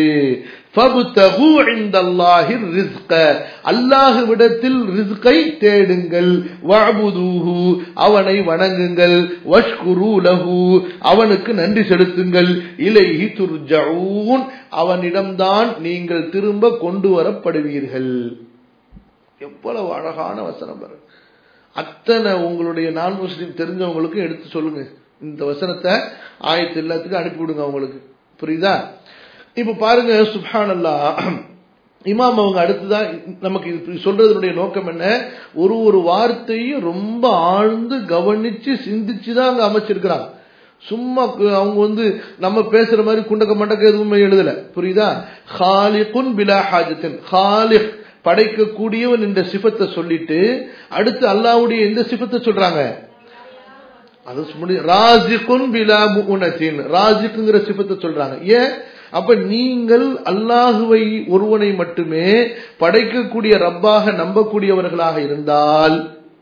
அல்லாஹுவிடத்தில் ரிஸ்கை தேடுங்கள் வஅபுதூஹு அவனை வணங்குங்கள் வஷ்குரு லஹு அவனுக்கு நன்றி செலுத்துங்கள் இலைஹி துர்ஜஊன் அவனிடம்தான் நீங்கள் திரும்ப கொண்டு வரப்படுவீர்கள் எவ்வளவு அழகான வசனம் பாருங்க அத்தனை உங்களுடைய நான் முஸ்லீம் தெரிஞ்சவங்களுக்கு எடுத்து சொல்லுங்க இந்த வசனத்தை ஆயத்து எல்லாத்துக்கும் அனுப்பிவிடுங்க அவங்களுக்கு புரியுதா இப்ப பாருங்க சுப்ஹானல்லா இமாம் அவங்க அடுத்துதான் நமக்கு இது சொல்றதனுடைய நோக்கம் என்ன ஒரு ஒரு வார்த்தையும் ரொம்ப ஆழ்ந்து கவனிச்சு சிந்திச்சு தான் அங்க அமைச்சிருக்கிறாங்க சும்மா அவங்க வந்து நம்ம பேசுற மாதிரி குண்டக்க மண்டக்க எதுவுமே எழுதல புரியுதா ஹாலிகுன் பிலா ஹாஜத்தின் ஹாலிக் படைக்கக்கூடியவன் என்ற சிபத்தை சொல்லிட்டு அடுத்து அல்லாவுடைய எந்த சிபத்தை சொல்றாங்க அது ராஜிகுன் பிலா முனத்தின் ராஜிக்குங்கிற சிபத்தை சொல்றாங்க ஏன் அப்ப நீங்கள் அல்லாஹுவை ஒருவனை மட்டுமே படைக்கக்கூடிய ரப்பாக நம்பக்கூடியவர்களாக இருந்தால்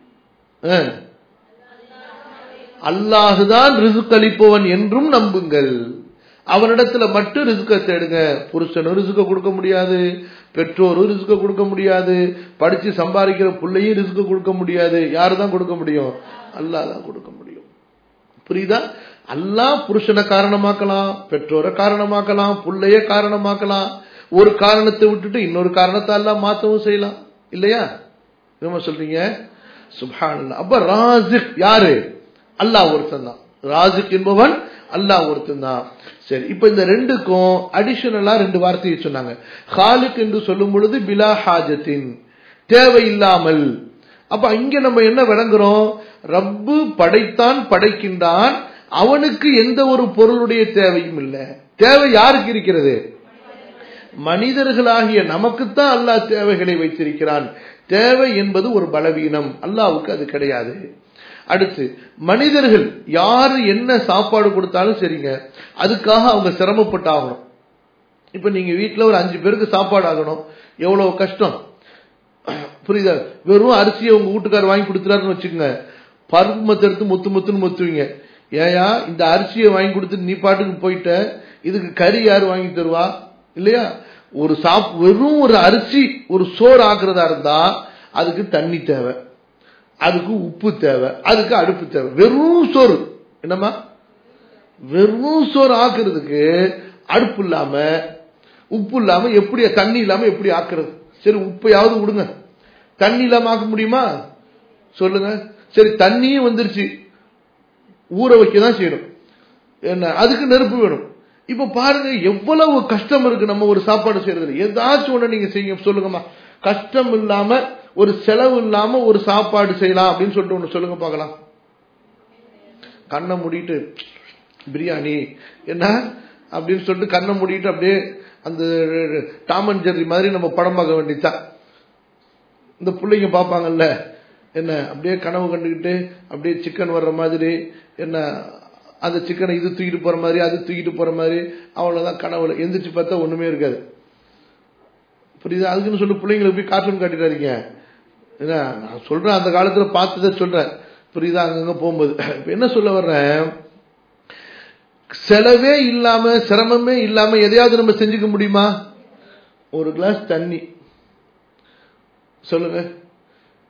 அல்லாஹுதான் ரிசுக் அளிப்பவன் என்றும் நம்புங்கள் அவனிடத்துல மட்டும் ரிசுக்க தேடுங்க புருஷனும் ரிசுக்க கொடுக்க முடியாது பெற்றோரும் ரிசுக்க கொடுக்க முடியாது படிச்சு சம்பாதிக்கிற பிள்ளையும் ரிசுக்க கொடுக்க முடியாது யாரு தான் கொடுக்க முடியும் அல்லாஹ் தான் கொடுக்க முடியும் புரியுதா அல்லாஹ் புருஷனை காரணமாக்கலாம் பெற்றோரை காரணமாக்கலாம் பிள்ளைய காரணமாக்கலாம் ஒரு காரணத்தை விட்டுட்டு இன்னொரு காரணத்தை எல்லாம் மாத்தவும் செய்யலாம் இல்லையா என்ன சொல்றீங்க சுபான் அப்ப ராஜிக் யாரு அல்லாஹ் ஒருத்தன் தான் ராஜிக் என்பவன் அல்லாஹ் ஒருத்தன் தான் சரி இப்ப இந்த ரெண்டுக்கும் அடிஷனலா ரெண்டு வார்த்தையை சொன்னாங்க ஹாலிக் என்று சொல்லும் பொழுது பிலா ஹாஜத்தின் தேவையில்லாமல் அப்ப இங்க நம்ம என்ன விளங்குறோம் ரப்பு படைத்தான் படைக்கின்றான் அவனுக்கு எந்த ஒரு பொருளுடைய தேவையும் இல்லை தேவை யாருக்கு இருக்கிறது மனிதர்களாகிய நமக்குத்தான் அல்லாஹ் தேவைகளை வைத்திருக்கிறான் தேவை என்பது ஒரு பலவீனம் அல்லாவுக்கு அது கிடையாது அடுத்து மனிதர்கள் யாரு என்ன சாப்பாடு கொடுத்தாலும் சரிங்க அதுக்காக அவங்க சிரமப்பட்டு ஆகணும் இப்ப நீங்க வீட்டுல ஒரு அஞ்சு பேருக்கு சாப்பாடு ஆகணும் எவ்வளவு கஷ்டம் புரியுதா வெறும் அரிசியை உங்க வீட்டுக்காரர் வாங்கி கொடுத்துறாருன்னு வச்சுக்கோங்க பருமத்தை எடுத்து முத்து முத்துன்னு முத்துவீங்க ஏயா இந்த அரிசியை வாங்கி கொடுத்துட்டு நீ பாட்டுக்கு போயிட்ட இதுக்கு கறி யாரு வாங்கி தருவா இல்லையா ஒரு சாப் வெறும் ஒரு அரிசி ஒரு சோறு ஆக்குறதா இருந்தா அதுக்கு தண்ணி தேவை அதுக்கு உப்பு தேவை அதுக்கு அடுப்பு தேவை வெறும் சோறு என்னம்மா வெறும் சோறு ஆக்குறதுக்கு அடுப்பு இல்லாம உப்பு இல்லாம எப்படி தண்ணி இல்லாம எப்படி ஆக்குறது சரி உப்பையாவது விடுங்க தண்ணி இல்லாம ஆக்க முடியுமா சொல்லுங்க சரி தண்ணியும் வந்துருச்சு ஊற வைக்க தான் செய்யணும் என்ன அதுக்கு நெருப்பு வேணும் இப்ப பாருங்க எவ்வளவு கஷ்டம் இருக்கு நம்ம ஒரு சாப்பாடு செய்யறதுல ஏதாச்சும் ஒண்ணு நீங்க செய்யுங்க சொல்லுங்கம்மா கஷ்டம் இல்லாம ஒரு செலவு இல்லாம ஒரு சாப்பாடு செய்யலாம் அப்படின்னு சொல்லிட்டு ஒண்ணு சொல்லுங்க பார்க்கலாம் கண்ணை மூடிட்டு பிரியாணி என்ன அப்படின்னு சொல்லிட்டு கண்ணை மூடிட்டு அப்படியே அந்த டாமன் ஜெர்ரி மாதிரி நம்ம படம் பார்க்க வேண்டியதுதான் இந்த பிள்ளைங்க பார்ப்பாங்கல்ல என்ன அப்படியே கனவு கண்டுக்கிட்டு அப்படியே சிக்கன் வர்ற மாதிரி என்ன அந்த சிக்கனை இது தூக்கிட்டு போற மாதிரி அது தூக்கிட்டு போற மாதிரி அவ்வளவுதான் கனவுல எந்திரிச்சு பார்த்தா ஒண்ணுமே இருக்காது புரியுதா அதுக்குன்னு சொல்லி பிள்ளைங்களுக்கு போய் கார்ட்டூன் காட்டிட்டாருங்க என்ன நான் சொல்றேன் அந்த காலத்துல பார்த்ததை சொல்றேன் புரியுதா அங்கங்க போகும்போது இப்ப என்ன சொல்ல வர்றேன் செலவே இல்லாம சிரமமே இல்லாம எதையாவது நம்ம செஞ்சுக்க முடியுமா ஒரு கிளாஸ் தண்ணி சொல்லுங்க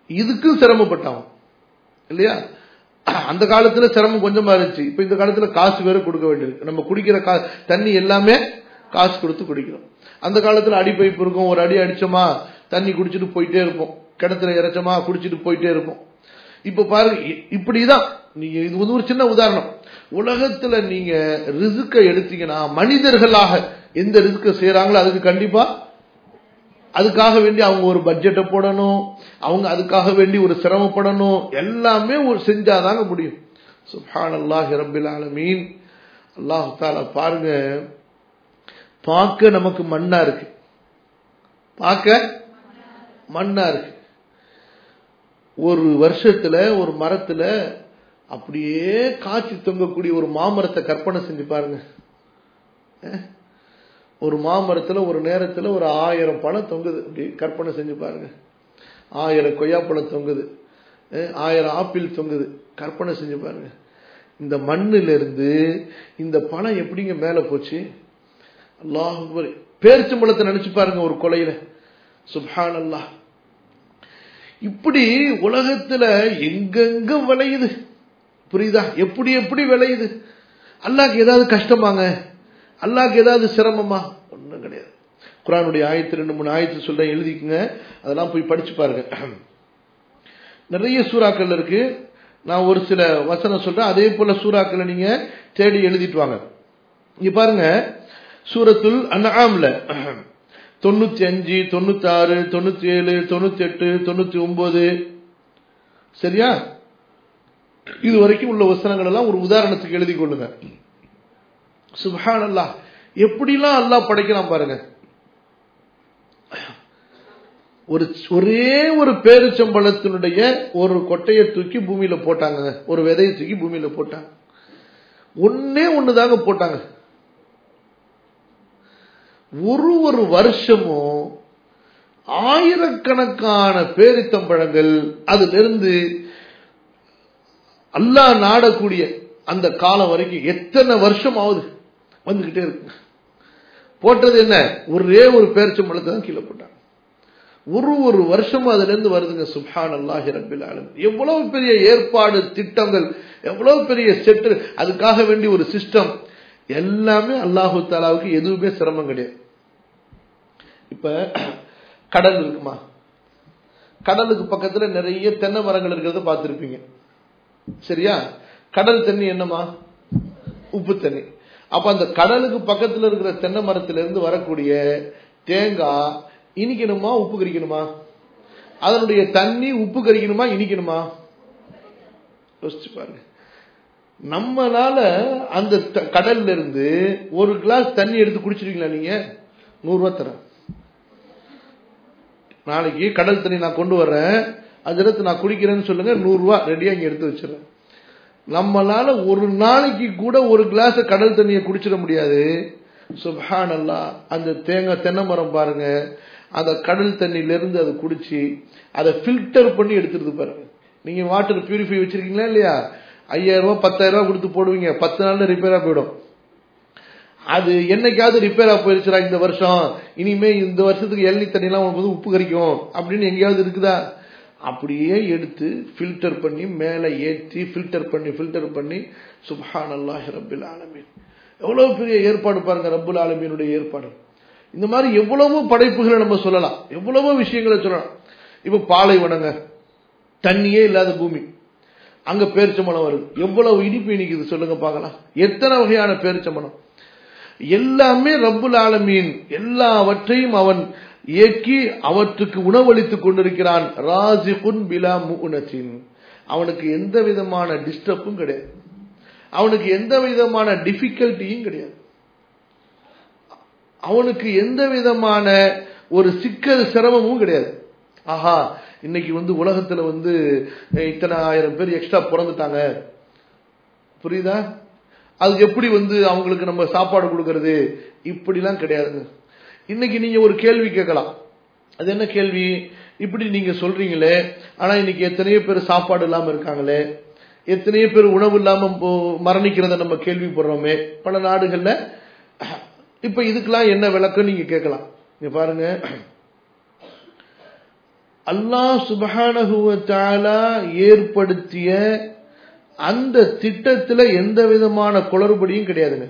இதுக்கும் சிரமப்பட்டான் இல்லையா அந்த காலத்துல சிரமம் கொஞ்சமா இருந்துச்சு இப்ப இந்த காலத்துல காசு வேற கொடுக்க வேண்டியிருக்கு நம்ம குடிக்கிற கா தண்ணி எல்லாமே காசு கொடுத்து குடிக்கிறோம் அந்த காலத்துல அடி பைப் இருக்கும் ஒரு அடி அடிச்சோமா தண்ணி குடிச்சிட்டு போயிட்டே இருப்போம் கிணத்துல இறைச்சோமா குடிச்சிட்டு போயிட்டே இருப்போம் இப்ப பாருங்க இ- இப்படிதான் நீங்க இது வந்து ஒரு சின்ன உதாரணம் உலகத்துல நீங்க ரிசுக்க எடுத்தீங்கன்னா மனிதர்களாக எந்த ரிசுக்க செய்யறாங்களோ அதுக்கு கண்டிப்பா அதுக்காக வேண்டி அவங்க ஒரு பட்ஜெட்டை போடணும் அவங்க அதுக்காக வேண்டி ஒரு சிரமப்படணும் எல்லாமே ஒரு செஞ்சாதாங்க முடியும் சுப்ஹான் அல்லாஹ் ரபில் ஆலமீன் அல்லாஹ் தாலா பாருங்க பார்க்க நமக்கு மண்ணா இருக்கு பார்க்க மண்ணா இருக்கு ஒரு வருஷத்துல ஒரு மரத்துல அப்படியே காய்ச்சி தொங்கக்கூடிய ஒரு மாமரத்தை கற்பனை செஞ்சு பாருங்க அஹ்? ஒரு மாமரத்துல ஒரு நேரத்துல ஒரு ஆயிரம் பழம் தொங்குது அப்படி கற்பனை செஞ்சு பாருங்க ஆயிரம் கொய்யாப்பழம் தொங்குது அஹ் ஆயிரம் ஆப்பிள் தொங்குது கற்பனை செஞ்சு பாருங்க இந்த மண்ணுல இருந்து இந்த பழம் எப்படிங்க மேல போச்சு அல்லாஹ் பேரிச்சம்பழத்தை நினைச்சு பாருங்க ஒரு கொலையில சுப்ஹான் அல்லாஹ் இப்படி உலகத்துல எங்கெங்க விளையுது புரியுதா எப்படி எப்படி விளையுது அல்லாஹ்க்கு ஏதாவது கஷ்டமாங்க அல்லாஹ்க்கு ஏதாவது சிரமமா ஒண்ணும் கிடையாது குரானுடைய ஆயத்து ரெண்டு மூணு ஆயத்து சொல்றேன் எழுதிக்குங்க அதெல்லாம் போய் படிச்சு பாருங்க நிறைய சூறாக்கள் இருக்கு நான் ஒரு சில வசனம் சொல்றேன் அதே போல சூறாக்களை நீங்க தேடி எழுதிட்டு வாங்க இங்க பாருங்க சூரத்துல் அன்ஆம்ல தொண்ணூத்தி அஞ்சு தொண்ணூத்தி ஆறு தொண்ணூத்தி ஏழு தொண்ணூத்தி எட்டு தொண்ணூத்தி ஒன்பது சரியா இது வரைக்கும் உள்ள வசனங்கள் எல்லாம் ஒரு உதாரணத்துக்கு எழுதி கொள்ளுங்க சுபஹான் அல்லாஹ் எப்படிலாம் அல்லாஹ் படைக்கலாம் பாருங்க ஒரு ஒரே ஒரு பேரிச்சம்பழத்தினுடைய ஒரு கொட்டையை தூக்கி பூமியில போட்டாங்க ஒரு விதையை தூக்கி பூமியில போட்டாங்க ஒன்னே ஒண்ணுதாங்க போட்டாங்க ஒரு ஒரு வருஷமும் ஆயிரக்கணக்கான பேரித்தம்பழங்கள் அதுல இருந்து அல்லாஹ் நாடக்கூடிய அந்த காலம் வரைக்கும் எத்தனை வருஷம் ஆகுது வந்துகிட்டே இருக்கு போட்டது என்ன ஒரே ஒரு பேரிச்சம்பழத்தை தான் கீழே போட்டாங்க ஒரு ஒரு வருஷமும் அதுல இருந்து வருதுங்க சுப்ஹான் அல்லாஹி ரபில் ஆலமீன் எவ்வளவு பெரிய ஏற்பாடு திட்டங்கள் எவ்வளவு பெரிய செட்டு அதுக்காக வேண்டி ஒரு சிஸ்டம் எல்லாமே அல்லாஹு தாலாவுக்கு எதுவுமே சிரமம் கிடையாது இப்ப கடல் இருக்குமா கடலுக்கு பக்கத்துல நிறைய தென்னை மரங்கள் இருக்கிறத பார்த்திருப்பீங்க சரியா கடல் தண்ணி என்னமா உப்பு தண்ணி அப்ப அந்த கடலுக்கு பக்கத்துல இருக்கிற தென்னை மரத்துல இருந்து வரக்கூடிய தேங்காய் இனிக்கணுமா உப்பு கரிக்கணுமா அதனுடைய தண்ணி உப்பு கரிக்கணுமா இனிக்கணுமா யோசிச்சு பாருங்க நம்மளால அந்த த- கடல்ல இருந்து ஒரு கிளாஸ் தண்ணி எடுத்து குடிச்சிருக்கீங்களா நீங்க நூறு ரூபாய் தரேன் நாளைக்கு கடல் தண்ணி நான் கொண்டு வர்றேன் அது எடுத்து நான் குடிக்கிறேன்னு சொல்லுங்க நூறு ரூபாய் ரெடியா இங்க எடுத்து வச்சிடறேன் நம்மளால ஒரு நாளைக்கு கூட ஒரு கிளாஸ் கடல் தண்ணியை குடிச்சிட முடியாது சுப்ஹான் அல்லாஹ் அந்த தேங்காய் தென்னை மரம் பாருங்க அந்த கடல் தண்ணியில இருந்து அதை குடிச்சு அதை ஃபில்டர் பண்ணி எடுத்துருது பாருங்க நீங்க வாட்டர் பியூரிஃபை வச்சிருக்கீங்களா இல்லையா ஐயாயிரம் ரூபாய் பத்தாயிரம் ரூபாய் கொடுத்து போடுவீங்க பத்து நாள்ல ரிப்பேரா போயிடும் அது என்னைக்காவது ரிப்பேரா போயிருச்சுடா இந்த வருஷம் இனிமே இந்த வருஷத்துக்கு எள்ளி தண்ணிலாம் உனக்கு வந்து உப்பு கறிக்கும் அப்படின்னு எங்கேயாவது இருக்குதா அப்படியே எடுத்து ஃபில்டர் பண்ணி மேலே ஏற்றி ஃபில்டர் பண்ணி ஃபில்டர் பண்ணி சுப்ஹான் அல்லாஹ் ரப்பில் ஆலமீன் எவ்வளவு பெரிய ஏற்பாடு பாருங்க ரப்புல் ஆலமீனுடைய ஏற்பாடு இந்த மாதிரி எவ்வளவோ படைப்புகளை நம்ம சொல்லலாம் எவ்வளவோ விஷயங்களை சொல்லலாம் இப்ப பாலைவனங்க தண்ணியே இல்லாத பூமி அங்க பேரிச்சம்பழம் வருது எவ்வளவு இனிப்பு இனிக்குது சொல்லுங்க பார்க்கலாம் எத்தனை வகையான பேரிச்சம்பழம் எல்லாமே ரப்புல் ஆலமீன் எல்லாவற்றையும் அவன் இயக்கி அவற்றுக்கு உணவளித்துக் கொண்டிருக்கிறான் ராசிகுன் பிலா முனத்தின் அவனுக்கு எந்த விதமான டிஸ்டர்பும் கிடையாது அவனுக்கு எந்த விதமான டிஃபிகல்ட்டியும் கிடையாது அவனுக்கு எந்த விதமான ஒரு சிக்கல் சிரமமும் கிடையாது ஆஹா இன்னைக்கு வந்து உலகத்துல வந்து அஹ், இத்தனை ஆயிரம் பேர் எக்ஸ்ட்ரா பிறந்துட்டாங்க புரியுதா அது எப்படி வந்து அவங்களுக்கு நம்ம சாப்பாடு கொடுக்கறது இப்படிலாம் கிடையாதுங்க இன்னைக்கு நீங்க ஒரு கேள்வி கேட்கலாம் அது என்ன கேள்வி இப்படி நீங்க சொல்றீங்களே ஆனா இன்னைக்கு எத்தனையோ பேர் சாப்பாடு இல்லாம இருக்காங்களே எத்தனையோ பேர் உணவு இல்லாம போ- மரணிக்கிறத நம்ம கேள்விப்படுறோமே பல நாடுகள்ல இப்ப இதுக்கெல்லாம் என்ன விளக்கம் நீங்க கேட்கலாம் இங்க பாருங்க அல்லாஹ் சுபஹானகுவத்தாலா ஏற்படுத்திய அந்த திட்டத்துல எந்த விதமான குளறுபடியும் கிடையாதுங்க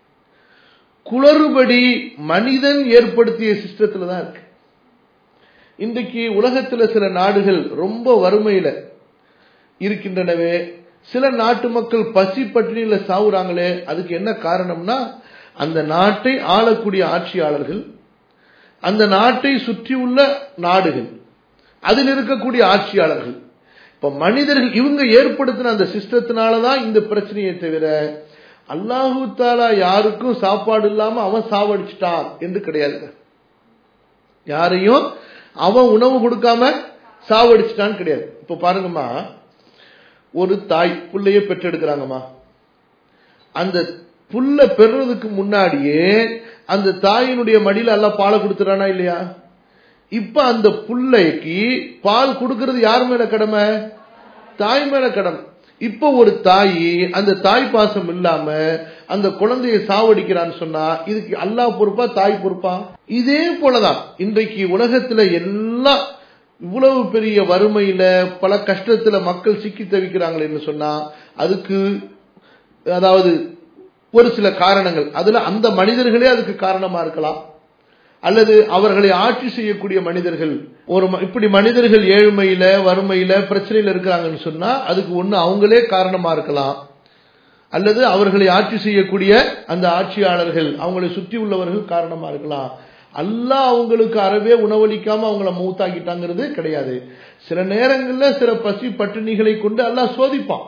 குளறுபடி மனிதன் ஏற்படுத்திய சிஸ்டத்துல தான் இருக்கு இன்றைக்கு உலகத்துல சில நாடுகள் ரொம்ப வறுமையில இருக்கின்றனவே சில நாட்டு மக்கள் பசி பட்டினியில சாவுறாங்களே அதுக்கு என்ன காரணம்னா அந்த நாட்டை ஆளக்கூடிய ஆட்சியாளர்கள் அந்த நாட்டை சுற்றியுள்ள நாடுகள் அதில் இருக்கக்கூடிய ஆட்சியாளர்கள் இப்ப மனிதர்கள் இவங்க ஏற்படுத்தின அந்த சிஸ்டத்தினாலதான் இந்த பிரச்சனையை தவிர அல்லாஹு தாலா யாருக்கும் சாப்பாடு இல்லாம அவன் சாவடிச்சிட்டான் என்று கிடையாதுங்க யாரையும் அவன் உணவு கொடுக்காம சாவடிச்சிட்டான்னு கிடையாது இப்ப பாருங்கம்மா ஒரு தாய் புள்ளைய பெற்றெடுக்கிறாங்கம்மா அந்த புல்ல பெறுறதுக்கு முன்னாடியே அந்த தாயினுடைய மடியில எல்லாம் பாலை கொடுத்துறானா இல்லையா இப்ப அந்த புள்ளைக்கு பால் கொடுக்கறது யார் மேல கடமை தாய் மேல கடமை இப்ப ஒரு தாய் அந்த தாய் பாசம் இல்லாம அந்த குழந்தைய சாவடிக்கிறான்னு சொன்னா இதுக்கு அல்லா பொறுப்பா தாய் பொறுப்பா இதே போலதான் இன்றைக்கு உலகத்துல எல்லாம் இவ்வளவு பெரிய வறுமையில பல கஷ்டத்துல மக்கள் சிக்கி தவிக்கிறாங்களேன்னு சொன்னா அதுக்கு அதாவது ஒரு சில காரணங்கள் அதுல அந்த மனிதர்களே அதுக்கு காரணமா இருக்கலாம் அல்லது அவர்களை ஆட்சி செய்யக்கூடிய மனிதர்கள் ஒரு இப்படி மனிதர்கள் ஏழ்மையில வறுமையில பிரச்சனையில இருக்கிறாங்கன்னு சொன்னா அதுக்கு ஒண்ணு அவங்களே காரணமா இருக்கலாம் அல்லது அவர்களை ஆட்சி செய்யக்கூடிய அந்த ஆட்சியாளர்கள் அவங்களை சுற்றி உள்ளவர்கள் காரணமா இருக்கலாம் அல்லாஹ் அவங்களுக்கு அறவே உணவளிக்காம அவங்கள மூத்தாக்கிட்டாங்கிறது கிடையாது சில நேரங்கள்ல சில பசி பட்டினிகளை கொண்டு அல்லாஹ் சோதிப்பான்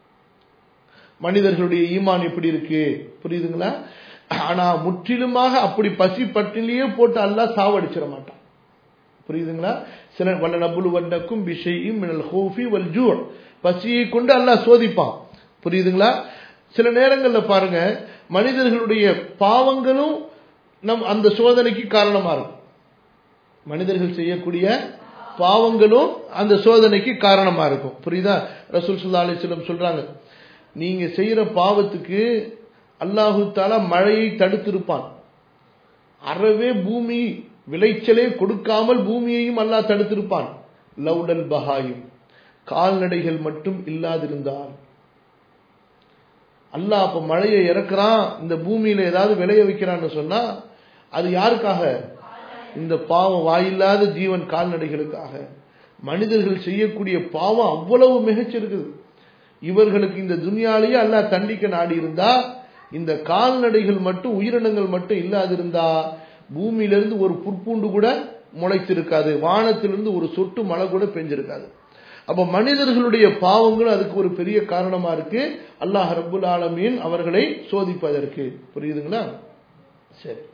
மனிதர்களுடைய ஈமான் எப்படி இருக்கு புரியுதுங்களா ஆனா முற்றிலுமாக அப்படி பசி பட்டினிலேயே போட்டு அல்லாஹ் சாவடிச்சிட மாட்டான் புரியுதுங்களா சில வல்ல நபுல் வண்டக்கும் விஷயம் மினல் ஹூஃபி வல் ஜூ பசியை கொண்டு அல்லாஹ் சோதிப்பான் புரியுதுங்களா சில நேரங்கள்ல பாருங்க மனிதர்களுடைய பாவங்களும் நம் அந்த சோதனைக்கு காரணமா இருக்கும் மனிதர்கள் செய்யக்கூடிய பாவங்களும் அந்த சோதனைக்கு காரணமா இருக்கும் புரியுதா ரசூல் சுல்லா அலிஸ்லம் சொல்றாங்க நீங்க செய்யற பாவத்துக்கு அல்லாஹு தாலா மழையை தடுத்திருப்பான் அறவே பூமி விளைச்சலே கொடுக்காமல் பூமியையும் அல்லாஹ் தடுத்திருப்பான் லவுடல் பஹாயும் கால்நடைகள் மட்டும் இல்லாதிருந்தால் அல்லாஹ் அப்ப மழையை இறக்குறான் இந்த பூமியில ஏதாவது விளைய வைக்கிறான்னு சொன்னா அது யாருக்காக இந்த பாவம் வாயில்லாத ஜீவன் கால்நடைகளுக்காக மனிதர்கள் செய்யக்கூடிய பாவம் அவ்வளவு மிகச்சிருக்குது இவர்களுக்கு இந்த துனியாலேயே அல்லாஹ் தண்டிக்க நாடி இருந்தா இந்த கால்நடைகள் மட்டும் உயிரினங்கள் மட்டும் இல்லாதிருந்தா பூமியிலிருந்து ஒரு புற்பூண்டு கூட முளைத்திருக்காது வானத்திலிருந்து ஒரு சொட்டு மழை கூட பெஞ்சிருக்காது அப்ப மனிதர்களுடைய பாவங்கள் அதுக்கு ஒரு பெரிய காரணமா இருக்கு அல்லாஹ் ரபுல் ஆலமீன் அவர்களை சோதிப்பதற்கு புரியுதுங்களா சரி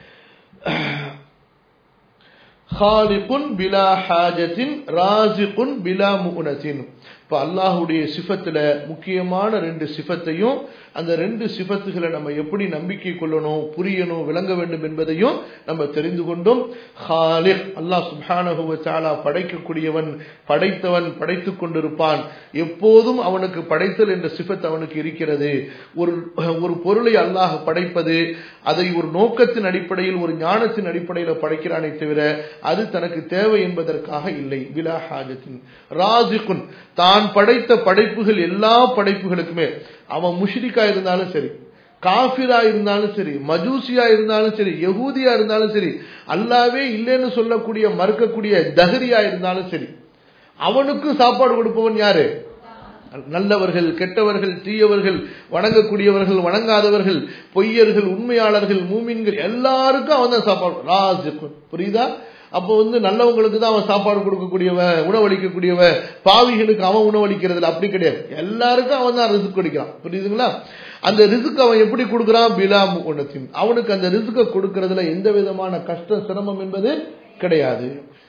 ஹாலிகுன் பிலா ஹாஜத்தின் ராசிகுன் பிலா முகுனத்தின் இப்ப அல்லாஹுடைய சிஃபத்துல முக்கியமான ரெண்டு சிஃபத்தையும் அந்த ரெண்டு சிஃபத்துகளை நம்ம எப்படி நம்பிக்கை கொள்ளணும் புரியணும் விளங்க வேண்டும் என்பதையும் நம்ம தெரிந்து கொண்டோம் ஹாலிக் அல்லாஹ் சுப்ஹானஹு தாலா படைக்கக்கூடியவன் படைத்தவன் படைத்துக் கொண்டிருப்பான் எப்போதும் அவனுக்கு படைத்தல் என்ற சிஃபத் அவனுக்கு இருக்கிறது ஒரு ஒரு பொருளை அல்லாஹ் படைப்பது அதை ஒரு நோக்கத்தின் அடிப்படையில் ஒரு ஞானத்தின் அடிப்படையில் படைக்கிறானே தவிர அது தனக்கு தேவை என்பதற்காக இல்லை விலா ஹாஜத்தின் ராஜிகுன் தான் படைத்த படைப்புகள் எல்லா படைப்புகளுக்குமே அவன் முஷ்ரிக்கா இருந்தாலும் சரி காஃபிரா இருந்தாலும் சரி மஜூசியா இருந்தாலும் சரி யகூதியா இருந்தாலும் சரி அல்லாவே இல்லைன்னு சொல்லக்கூடிய மறுக்கக்கூடிய தகரியா இருந்தாலும் சரி அவனுக்கும் சாப்பாடு கொடுப்பவன் யாரு நல்லவர்கள் கெட்டவர்கள் தீயவர்கள் வணங்கக்கூடியவர்கள் வணங்காதவர்கள் பொய்யர்கள் உண்மையாளர்கள் மூமின்கள் எல்லாருக்கும் அவன் தான் சாப்பாடு ராஜ் புரியுதா அப்போ வந்து நல்லவங்களுக்கு தான் அவன் சாப்பாடு கொடுக்கக்கூடியவன் உணவளிக்கக்கூடியவன் பாவிகளுக்கு அவன் உணவளிக்கிறது அப்படி கிடையாது எல்லாருக்கும் அவன் தான் ரிசுக் கொடுக்கிறான் புரியுதுங்களா அந்த ரிசுக் அவன் எப்படி கொடுக்குறான் பிலா உணத்தின் அவனுக்கு அந்த ரிசுக்கை கொடுக்கறதுல எந்த விதமான கஷ்டம் சிரமம் என்பது கிடையாது